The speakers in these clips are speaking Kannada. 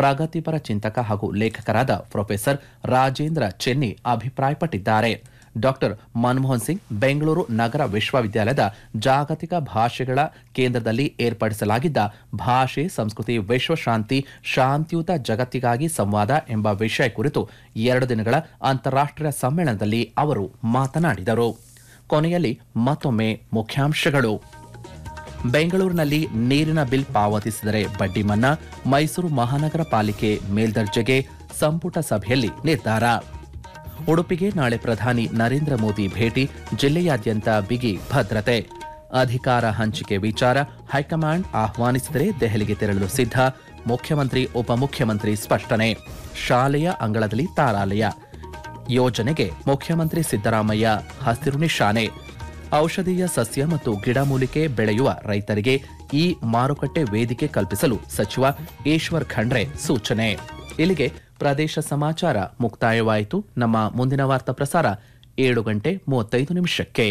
ಪ್ರಗತಿಪರ ಚಿಂತಕ ಹಾಗೂ ಲೇಖಕರಾದ ಪ್ರೊಫೆಸರ್ ರಾಜೇಂದ್ರ ಚೆನ್ನಿ ಅಭಿಪ್ರಾಯಪಟ್ಟಿದ್ದಾರೆ ಡಾಕ್ಟರ್ ಮನಮೋಹನ್ ಸಿಂಗ್ ಬೆಂಗಳೂರು ನಗರ ವಿಶ್ವವಿದ್ಯಾಲಯದ ಜಾಗತಿಕ ಭಾಷೆಗಳ ಕೇಂದ್ರದಲ್ಲಿ ಏರ್ಪಡಿಸಲಾಗಿದ್ದ ಭಾಷೆ ಸಂಸ್ಕೃತಿ ವಿಶ್ವಶಾಂತಿ ಶಾಂತಿಯುತ ಜಗತ್ತಿಗಾಗಿ ಸಂವಾದ ಎಂಬ ವಿಷಯ ಕುರಿತು ಎರಡು ದಿನಗಳ ಅಂತಾರಾಷ್ಟ್ರೀಯ ಸಮ್ಮೇಳನದಲ್ಲಿ ಅವರು ಮಾತನಾಡಿದರು ಕೊನೆಯಲ್ಲಿ ಮತ್ತೊಮ್ಮೆ ಮುಖ್ಯಾಂಶಗಳು ಬೆಂಗಳೂರಿನಲ್ಲಿ ನೀರಿನ ಬಿಲ್ ಪಾವತಿಸಿದರೆ ಬಡ್ಡಿ ಮನ್ನಾ ಮೈಸೂರು ಮಹಾನಗರ ಪಾಲಿಕೆ ಮೇಲ್ದರ್ಜೆಗೆ ಸಂಪುಟ ಸಭೆಯಲ್ಲಿ ನಿರ್ಧಾರ ಉಡುಪಿಗೆ ನಾಳೆ ಪ್ರಧಾನಿ ನರೇಂದ್ರ ಮೋದಿ ಭೇಟಿ ಜಿಲ್ಲೆಯಾದ್ಯಂತ ಬಿಗಿ ಭದ್ರತೆ ಅಧಿಕಾರ ಹಂಚಿಕೆ ವಿಚಾರ ಹೈಕಮಾಂಡ್ ಆಹ್ವಾನಿಸಿದರೆ ದೆಹಲಿಗೆ ತೆರಳಲು ಸಿದ್ಧ ಮುಖ್ಯಮಂತ್ರಿ ಉಪಮುಖ್ಯಮಂತ್ರಿ ಸ್ಪಷ್ಟನೆ ಶಾಲೆಯ ಅಂಗಳದಲ್ಲಿ ತಾರಾಲಯ ಯೋಜನೆಗೆ ಮುಖ್ಯಮಂತ್ರಿ ಸಿದ್ದರಾಮಯ್ಯ ಹಸಿರು ನಿಶಾನೆ ಔಷಧೀಯ ಸಸ್ಯ ಮತ್ತು ಗಿಡಮೂಲಿಕೆ ಬೆಳೆಯುವ ರೈತರಿಗೆ ಈ ಮಾರುಕಟ್ಟೆ ವೇದಿಕೆ ಕಲ್ಪಿಸಲು ಸಚಿವ ಈಶ್ವರ್ ಖಂಡ್ರೆ ಸೂಚನೆ ಇಲ್ಲಿಗೆ ಪ್ರದೇಶ ಸಮಾಚಾರ ಮುಕ್ತಾಯವಾಯಿತು ನಮ್ಮ ಮುಂದಿನ ವಾರ್ತಾ ಪ್ರಸಾರ ಏಳು ಗಂಟೆ ಮೂವತ್ತೈದು ನಿಮಿಷಕ್ಕೆ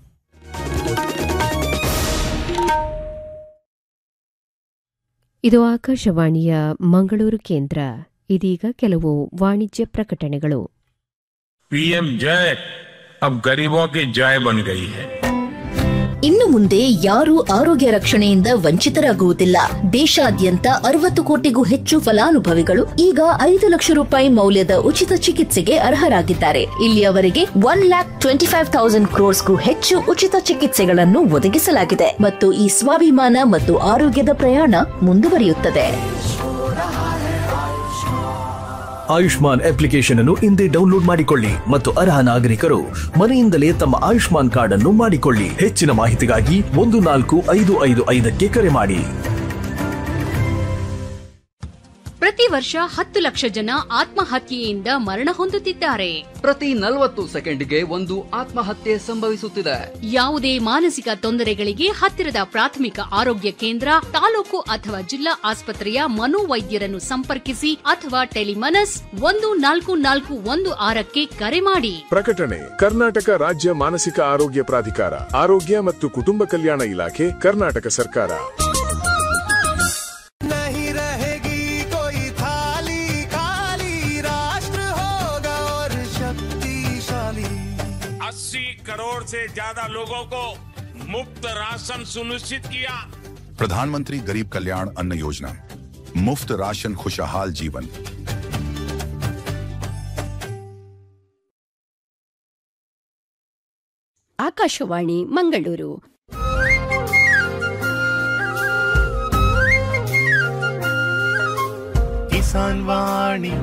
ಇದು ಆಕಾಶವಾಣಿಯ ಮಂಗಳೂರು ಕೇಂದ್ರ ಇದೀಗ ಕೆಲವು ವಾಣಿಜ್ಯ ಪ್ರಕಟಣೆಗಳು पीएम जय अब गरीबों की जय बन गई है ಇನ್ನು ಮುಂದೆ ಯಾರೂ ಆರೋಗ್ಯ ರಕ್ಷಣೆಯಿಂದ ವಂಚಿತರಾಗುವುದಿಲ್ಲ ದೇಶಾದ್ಯಂತ ಅರವತ್ತು ಕೋಟಿಗೂ ಹೆಚ್ಚು ಫಲಾನುಭವಿಗಳು ಈಗ ಐದು ಲಕ್ಷ ರೂಪಾಯಿ ಮೌಲ್ಯದ ಉಚಿತ ಚಿಕಿತ್ಸೆಗೆ ಅರ್ಹರಾಗಿದ್ದಾರೆ ಇಲ್ಲಿಯವರೆಗೆ one lakh twenty five thousand ಕ್ರೋರ್ಸ್ಗೂ ಹೆಚ್ಚು ಉಚಿತ ಚಿಕಿತ್ಸೆಗಳನ್ನು ಒದಗಿಸಲಾಗಿದೆ ಮತ್ತು ಈ ಸ್ವಾಭಿಮಾನ ಮತ್ತು ಆರೋಗ್ಯದ ಪ್ರಯಾಣ ಮುಂದುವರಿಯುತ್ತದೆ ಆಯುಷ್ಮಾನ್ ಅಪ್ಲಿಕೇಶನ್ ಅನ್ನು ಇಂದೇ ಡೌನ್ಲೋಡ್ ಮಾಡಿಕೊಳ್ಳಿ ಮತ್ತು ಅರ್ಹ ನಾಗರಿಕರು ಮನೆಯಿಂದಲೇ ತಮ್ಮ ಆಯುಷ್ಮಾನ್ ಕಾರ್ಡ್ ಅನ್ನು ಮಾಡಿಕೊಳ್ಳಿ ಹೆಚ್ಚಿನ ಮಾಹಿತಿಗಾಗಿ ಒಂದು ನಾಲ್ಕು ಐದು ಐದು ಐದಕ್ಕೆ ಕರೆ ಮಾಡಿ ಪ್ರತಿ ವರ್ಷ ಹತ್ತು ಲಕ್ಷ ಜನ ಆತ್ಮಹತ್ಯೆಯಿಂದ ಮರಣ ಹೊಂದುತ್ತಿದ್ದಾರೆ ಪ್ರತಿ ನಲವತ್ತು ಸೆಕೆಂಡ್ಗೆ ಒಂದು ಆತ್ಮಹತ್ಯೆ ಸಂಭವಿಸುತ್ತಿದೆ ಯಾವುದೇ ಮಾನಸಿಕ ತೊಂದರೆಗಳಿಗೆ ಹತ್ತಿರದ ಪ್ರಾಥಮಿಕ ಆರೋಗ್ಯ ಕೇಂದ್ರ ತಾಲೂಕು ಅಥವಾ ಜಿಲ್ಲಾ ಆಸ್ಪತ್ರೆಯ ಮನೋವೈದ್ಯರನ್ನು ಸಂಪರ್ಕಿಸಿ ಅಥವಾ ಟೆಲಿಮನಸ್ ಒಂದು ನಾಲ್ಕು ನಾಲ್ಕು ಒಂದು ಆರಕ್ಕೆ ಕರೆ ಮಾಡಿ ಪ್ರಕಟಣೆ ಕರ್ನಾಟಕ ರಾಜ್ಯ ಮಾನಸಿಕ ಆರೋಗ್ಯ ಪ್ರಾಧಿಕಾರ ಆರೋಗ್ಯ ಮತ್ತು ಕುಟುಂಬ ಕಲ್ಯಾಣ ಇಲಾಖೆ ಕರ್ನಾಟಕ ಸರ್ಕಾರ नहीं रहेगी कोई थाली खाली राष्ट्र होगा और शक्तिशाली 80 करोड़ से ज्यादा लोगों को मुफ्त राशन सुनिश्चित किया प्रधानमंत्री गरीब कल्याण अन्न योजना मुफ्त राशन खुशहाल जीवन ಆಕಾಶವಾಣಿ ಮಂಗಳೂರು किसान वाणी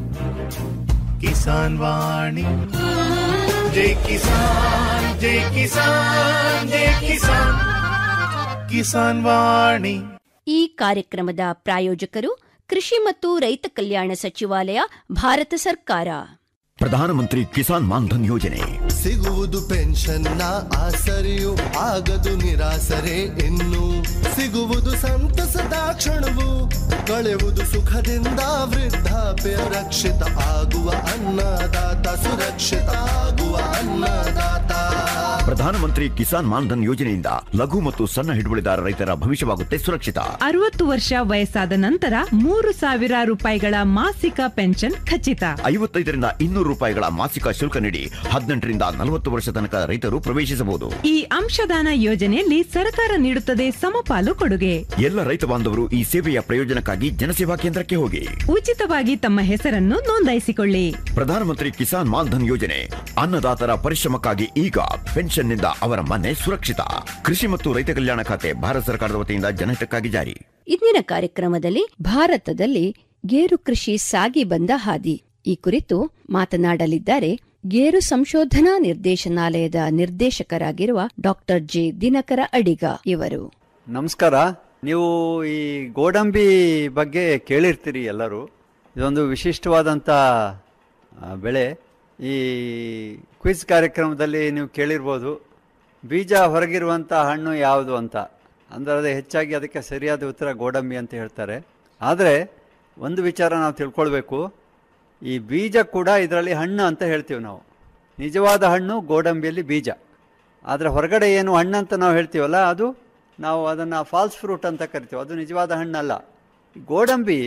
किसान वाणी जय किसान जय किसान जय किसान किसान वाणी ಈ ಕಾರ್ಯಕ್ರಮದ ಪ್ರಾಯೋಜಕರು ಕೃಷಿ ಮತ್ತು ರೈತ ಕಲ್ಯಾಣ ಸಚಿವಾಲಯ ಭಾರತ ಸರ್ಕಾರ ಪ್ರಧಾನಮಂತ್ರಿ ಕಿಸಾನ್ ಮಾನ್ಧನ್ ಯೋಜನೆ ಸಿಗುವುದು ಪೆನ್ಷನ್ನ ಆಸರೆಯು ಆಗದು ನಿರಾಸರೆ ಇನ್ನು ಸಿಗುವುದು ಸಂತಸದ ಕ್ಷಣವು ಕಳೆಯುವುದು ಸುಖದಿಂದ ವೃದ್ಧಾಪ್ಯ ರಕ್ಷಿತ ಆಗುವ ಅನ್ನದಾತ ಸುರಕ್ಷಿತ ಆಗುವ ಅನ್ನದಾತ ಪ್ರಧಾನಮಂತ್ರಿ ಕಿಸಾನ್ ಮಾನ್ಧನ್ ಯೋಜನೆಯಿಂದ ಲಘು ಮತ್ತು ಸಣ್ಣ ಹಿಡುವಳಿದಾರ ರೈತರ ಭವಿಷ್ಯವಾಗುತ್ತೆ ಸುರಕ್ಷಿತ ಅರವತ್ತು ವರ್ಷ ವಯಸ್ಸಾದ ನಂತರ ಮೂರು ಸಾವಿರ ರೂಪಾಯಿಗಳ ಮಾಸಿಕ ಪೆನ್ಷನ್ ಖಚಿತ ಐವತ್ತೈದರಿಂದ ಇನ್ನೂರು ರೂಪಾಯಿಗಳ ಮಾಸಿಕ ಶುಲ್ಕ ನೀಡಿ ಹದಿನೆಂಟರಿಂದ ನಲವತ್ತು ವರ್ಷ ತನಕ ರೈತರು ಪ್ರವೇಶಿಸಬಹುದು ಈ ಅಂಶದಾನ ಯೋಜನೆಯಲ್ಲಿ ಸರ್ಕಾರ ನೀಡುತ್ತದೆ ಸಮಪಾಲು ಕೊಡುಗೆ ಎಲ್ಲ ರೈತ ಬಾಂಧವರು ಈ ಸೇವೆಯ ಪ್ರಯೋಜನಕ್ಕಾಗಿ ಜನಸೇವಾ ಕೇಂದ್ರಕ್ಕೆ ಹೋಗಿ ಉಚಿತವಾಗಿ ತಮ್ಮ ಹೆಸರನ್ನು ನೋಂದಾಯಿಸಿಕೊಳ್ಳಿ ಪ್ರಧಾನಮಂತ್ರಿ ಕಿಸಾನ್ ಮಾನ್ಧನ್ ಯೋಜನೆ ಅನ್ನದಾತರ ಪರಿಶ್ರಮಕ್ಕಾಗಿ ಈಗ ಪೆನ್ಷನ್ನಿಂದ ಅವರ ಮನೆ ಸುರಕ್ಷಿತ ಕೃಷಿ ಮತ್ತು ರೈತ ಕಲ್ಯಾಣ ಖಾತೆ ಭಾರತ ಸರ್ಕಾರದ ವತಿಯಿಂದ ಜನಹಿತಕ್ಕಾಗಿ ಜಾರಿ ಇಂದಿನ ಕಾರ್ಯಕ್ರಮದಲ್ಲಿ ಭಾರತದಲ್ಲಿ ಗೇರು ಕೃಷಿ ಸಾಗಿ ಬಂದ ಹಾದಿ ಈ ಕುರಿತು ಮಾತನಾಡಲಿದ್ದಾರೆ ಗೇರು ಸಂಶೋಧನಾ ನಿರ್ದೇಶನಾಲಯದ ನಿರ್ದೇಶಕರಾಗಿರುವ ಡಾಕ್ಟರ್ ಜೆ ದಿನಕರ ಅಡಿಗ ಇವರು ನಮಸ್ಕಾರ ನೀವು ಈ ಗೋಡಂಬಿ ಬಗ್ಗೆ ಕೇಳಿರ್ತೀರಿ ಎಲ್ಲರೂ ಇದೊಂದು ವಿಶಿಷ್ಟವಾದಂಥ ಆ, ಬೆಳೆ ಈ ಕ್ವಿಜ್ ಕಾರ್ಯಕ್ರಮದಲ್ಲಿ ನೀವು ಕೇಳಿರ್ಬೋದು ಬೀಜ ಹೊರಗಿರುವಂಥ ಹಣ್ಣು ಯಾವುದು ಅಂತ ಅಂದರೆ ಅದು ಹೆಚ್ಚಾಗಿ ಅದಕ್ಕೆ ಸರಿಯಾದ ಉತ್ತರ ಗೋಡಂಬಿ ಅಂತ ಹೇಳ್ತಾರೆ ಆದರೆ ಒಂದು ವಿಚಾರ ನಾವು ತಿಳ್ಕೊಳ್ಬೇಕು ಈ ಬೀಜ ಕೂಡ ಇದರಲ್ಲಿ ಹಣ್ಣು ಅಂತ ಹೇಳ್ತೀವಿ ನಾವು ನಿಜವಾದ ಹಣ್ಣು ಗೋಡಂಬಿಯಲ್ಲಿ ಬೀಜ ಆದರೆ ಹೊರಗಡೆ ಏನು ಹಣ್ಣು ಅಂತ ನಾವು ಹೇಳ್ತೀವಲ್ಲ ಅದು ನಾವು ಅದನ್ನು ಫಾಲ್ಸ್ ಫ್ರೂಟ್ ಅಂತ ಕರಿತೀವಿ ಅದು ನಿಜವಾದ ಹಣ್ಣಲ್ಲ ಗೋಡಂಬಿ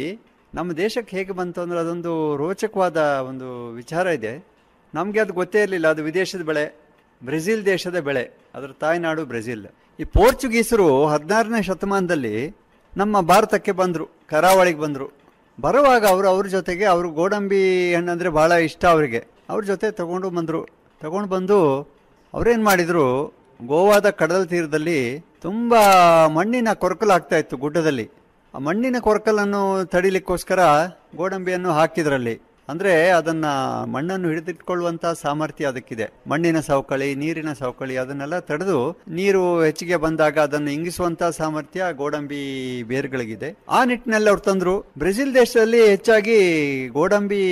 ನಮ್ಮ ದೇಶಕ್ಕೆ ಹೇಗೆ ಬಂತು ಅಂದ್ರೆ ಅದೊಂದು ರೋಚಕವಾದ ಒಂದು ವಿಚಾರ ಇದೆ ನಮಗೆ ಅದು ಗೊತ್ತೇ ಇರಲಿಲ್ಲ ಅದು ವಿದೇಶದ ಬೆಳೆ ಬ್ರೆಜಿಲ್ ದೇಶದ ಬೆಳೆ ಅದರ ತಾಯ್ನಾಡು ಬ್ರೆಜಿಲ್ ಈ ಪೋರ್ಚುಗೀಸರು ಹದಿನಾರನೇ ಶತಮಾನದಲ್ಲಿ ನಮ್ಮ ಭಾರತಕ್ಕೆ ಬಂದರು ಕರಾವಳಿಗೆ ಬಂದರು ಬರುವಾಗ ಅವರು ಅವ್ರ ಜೊತೆಗೆ ಅವರು ಗೋಡಂಬಿ ಹಣ್ಣಂದರೆ ಭಾಳ ಇಷ್ಟ ಅವರಿಗೆ ಅವ್ರ ಜೊತೆ ತಗೊಂಡು ಬಂದರು ತಗೊಂಡು ಬಂದು ಅವ್ರೇನು ಮಾಡಿದರು ಗೋವಾದ ಕಡಲ ತೀರದಲ್ಲಿ ತುಂಬ ಮಣ್ಣಿನ ಕೊರಕಲಾಗ್ತಾ ಇತ್ತು ಗುಡ್ಡದಲ್ಲಿ ಆ ಮಣ್ಣಿನ ಕೊರಕಲನ್ನು ತಡಿಲಿಕ್ಕೋಸ್ಕರ ಗೋಡಂಬಿಯನ್ನು ಹಾಕಿದ್ರಲ್ಲಿ ಅಂದ್ರೆ ಅದನ್ನ ಮಣ್ಣನ್ನು ಹಿಡಿದಿಟ್ಕೊಳ್ಳುವಂತ ಸಾಮರ್ಥ್ಯ ಅದಕ್ಕಿದೆ ಮಣ್ಣಿನ ಸವಕಳಿ ನೀರಿನ ಸವಕಳಿ ಅದನ್ನೆಲ್ಲ ತಡೆದು ನೀರು ಹೆಚ್ಚಿಗೆ ಬಂದಾಗ ಅದನ್ನು ಇಂಗಿಸುವಂತ ಸಾಮರ್ಥ್ಯ ಗೋಡಂಬಿ ಬೇರುಗಳಿಗಿದೆ ಆ ನಿಟ್ಟಿನಲ್ಲಿ ಅವ್ರು ತಂದ್ರು ಬ್ರೆಜಿಲ್ ದೇಶದಲ್ಲಿ ಹೆಚ್ಚಾಗಿ ಗೋಡಂಬಿ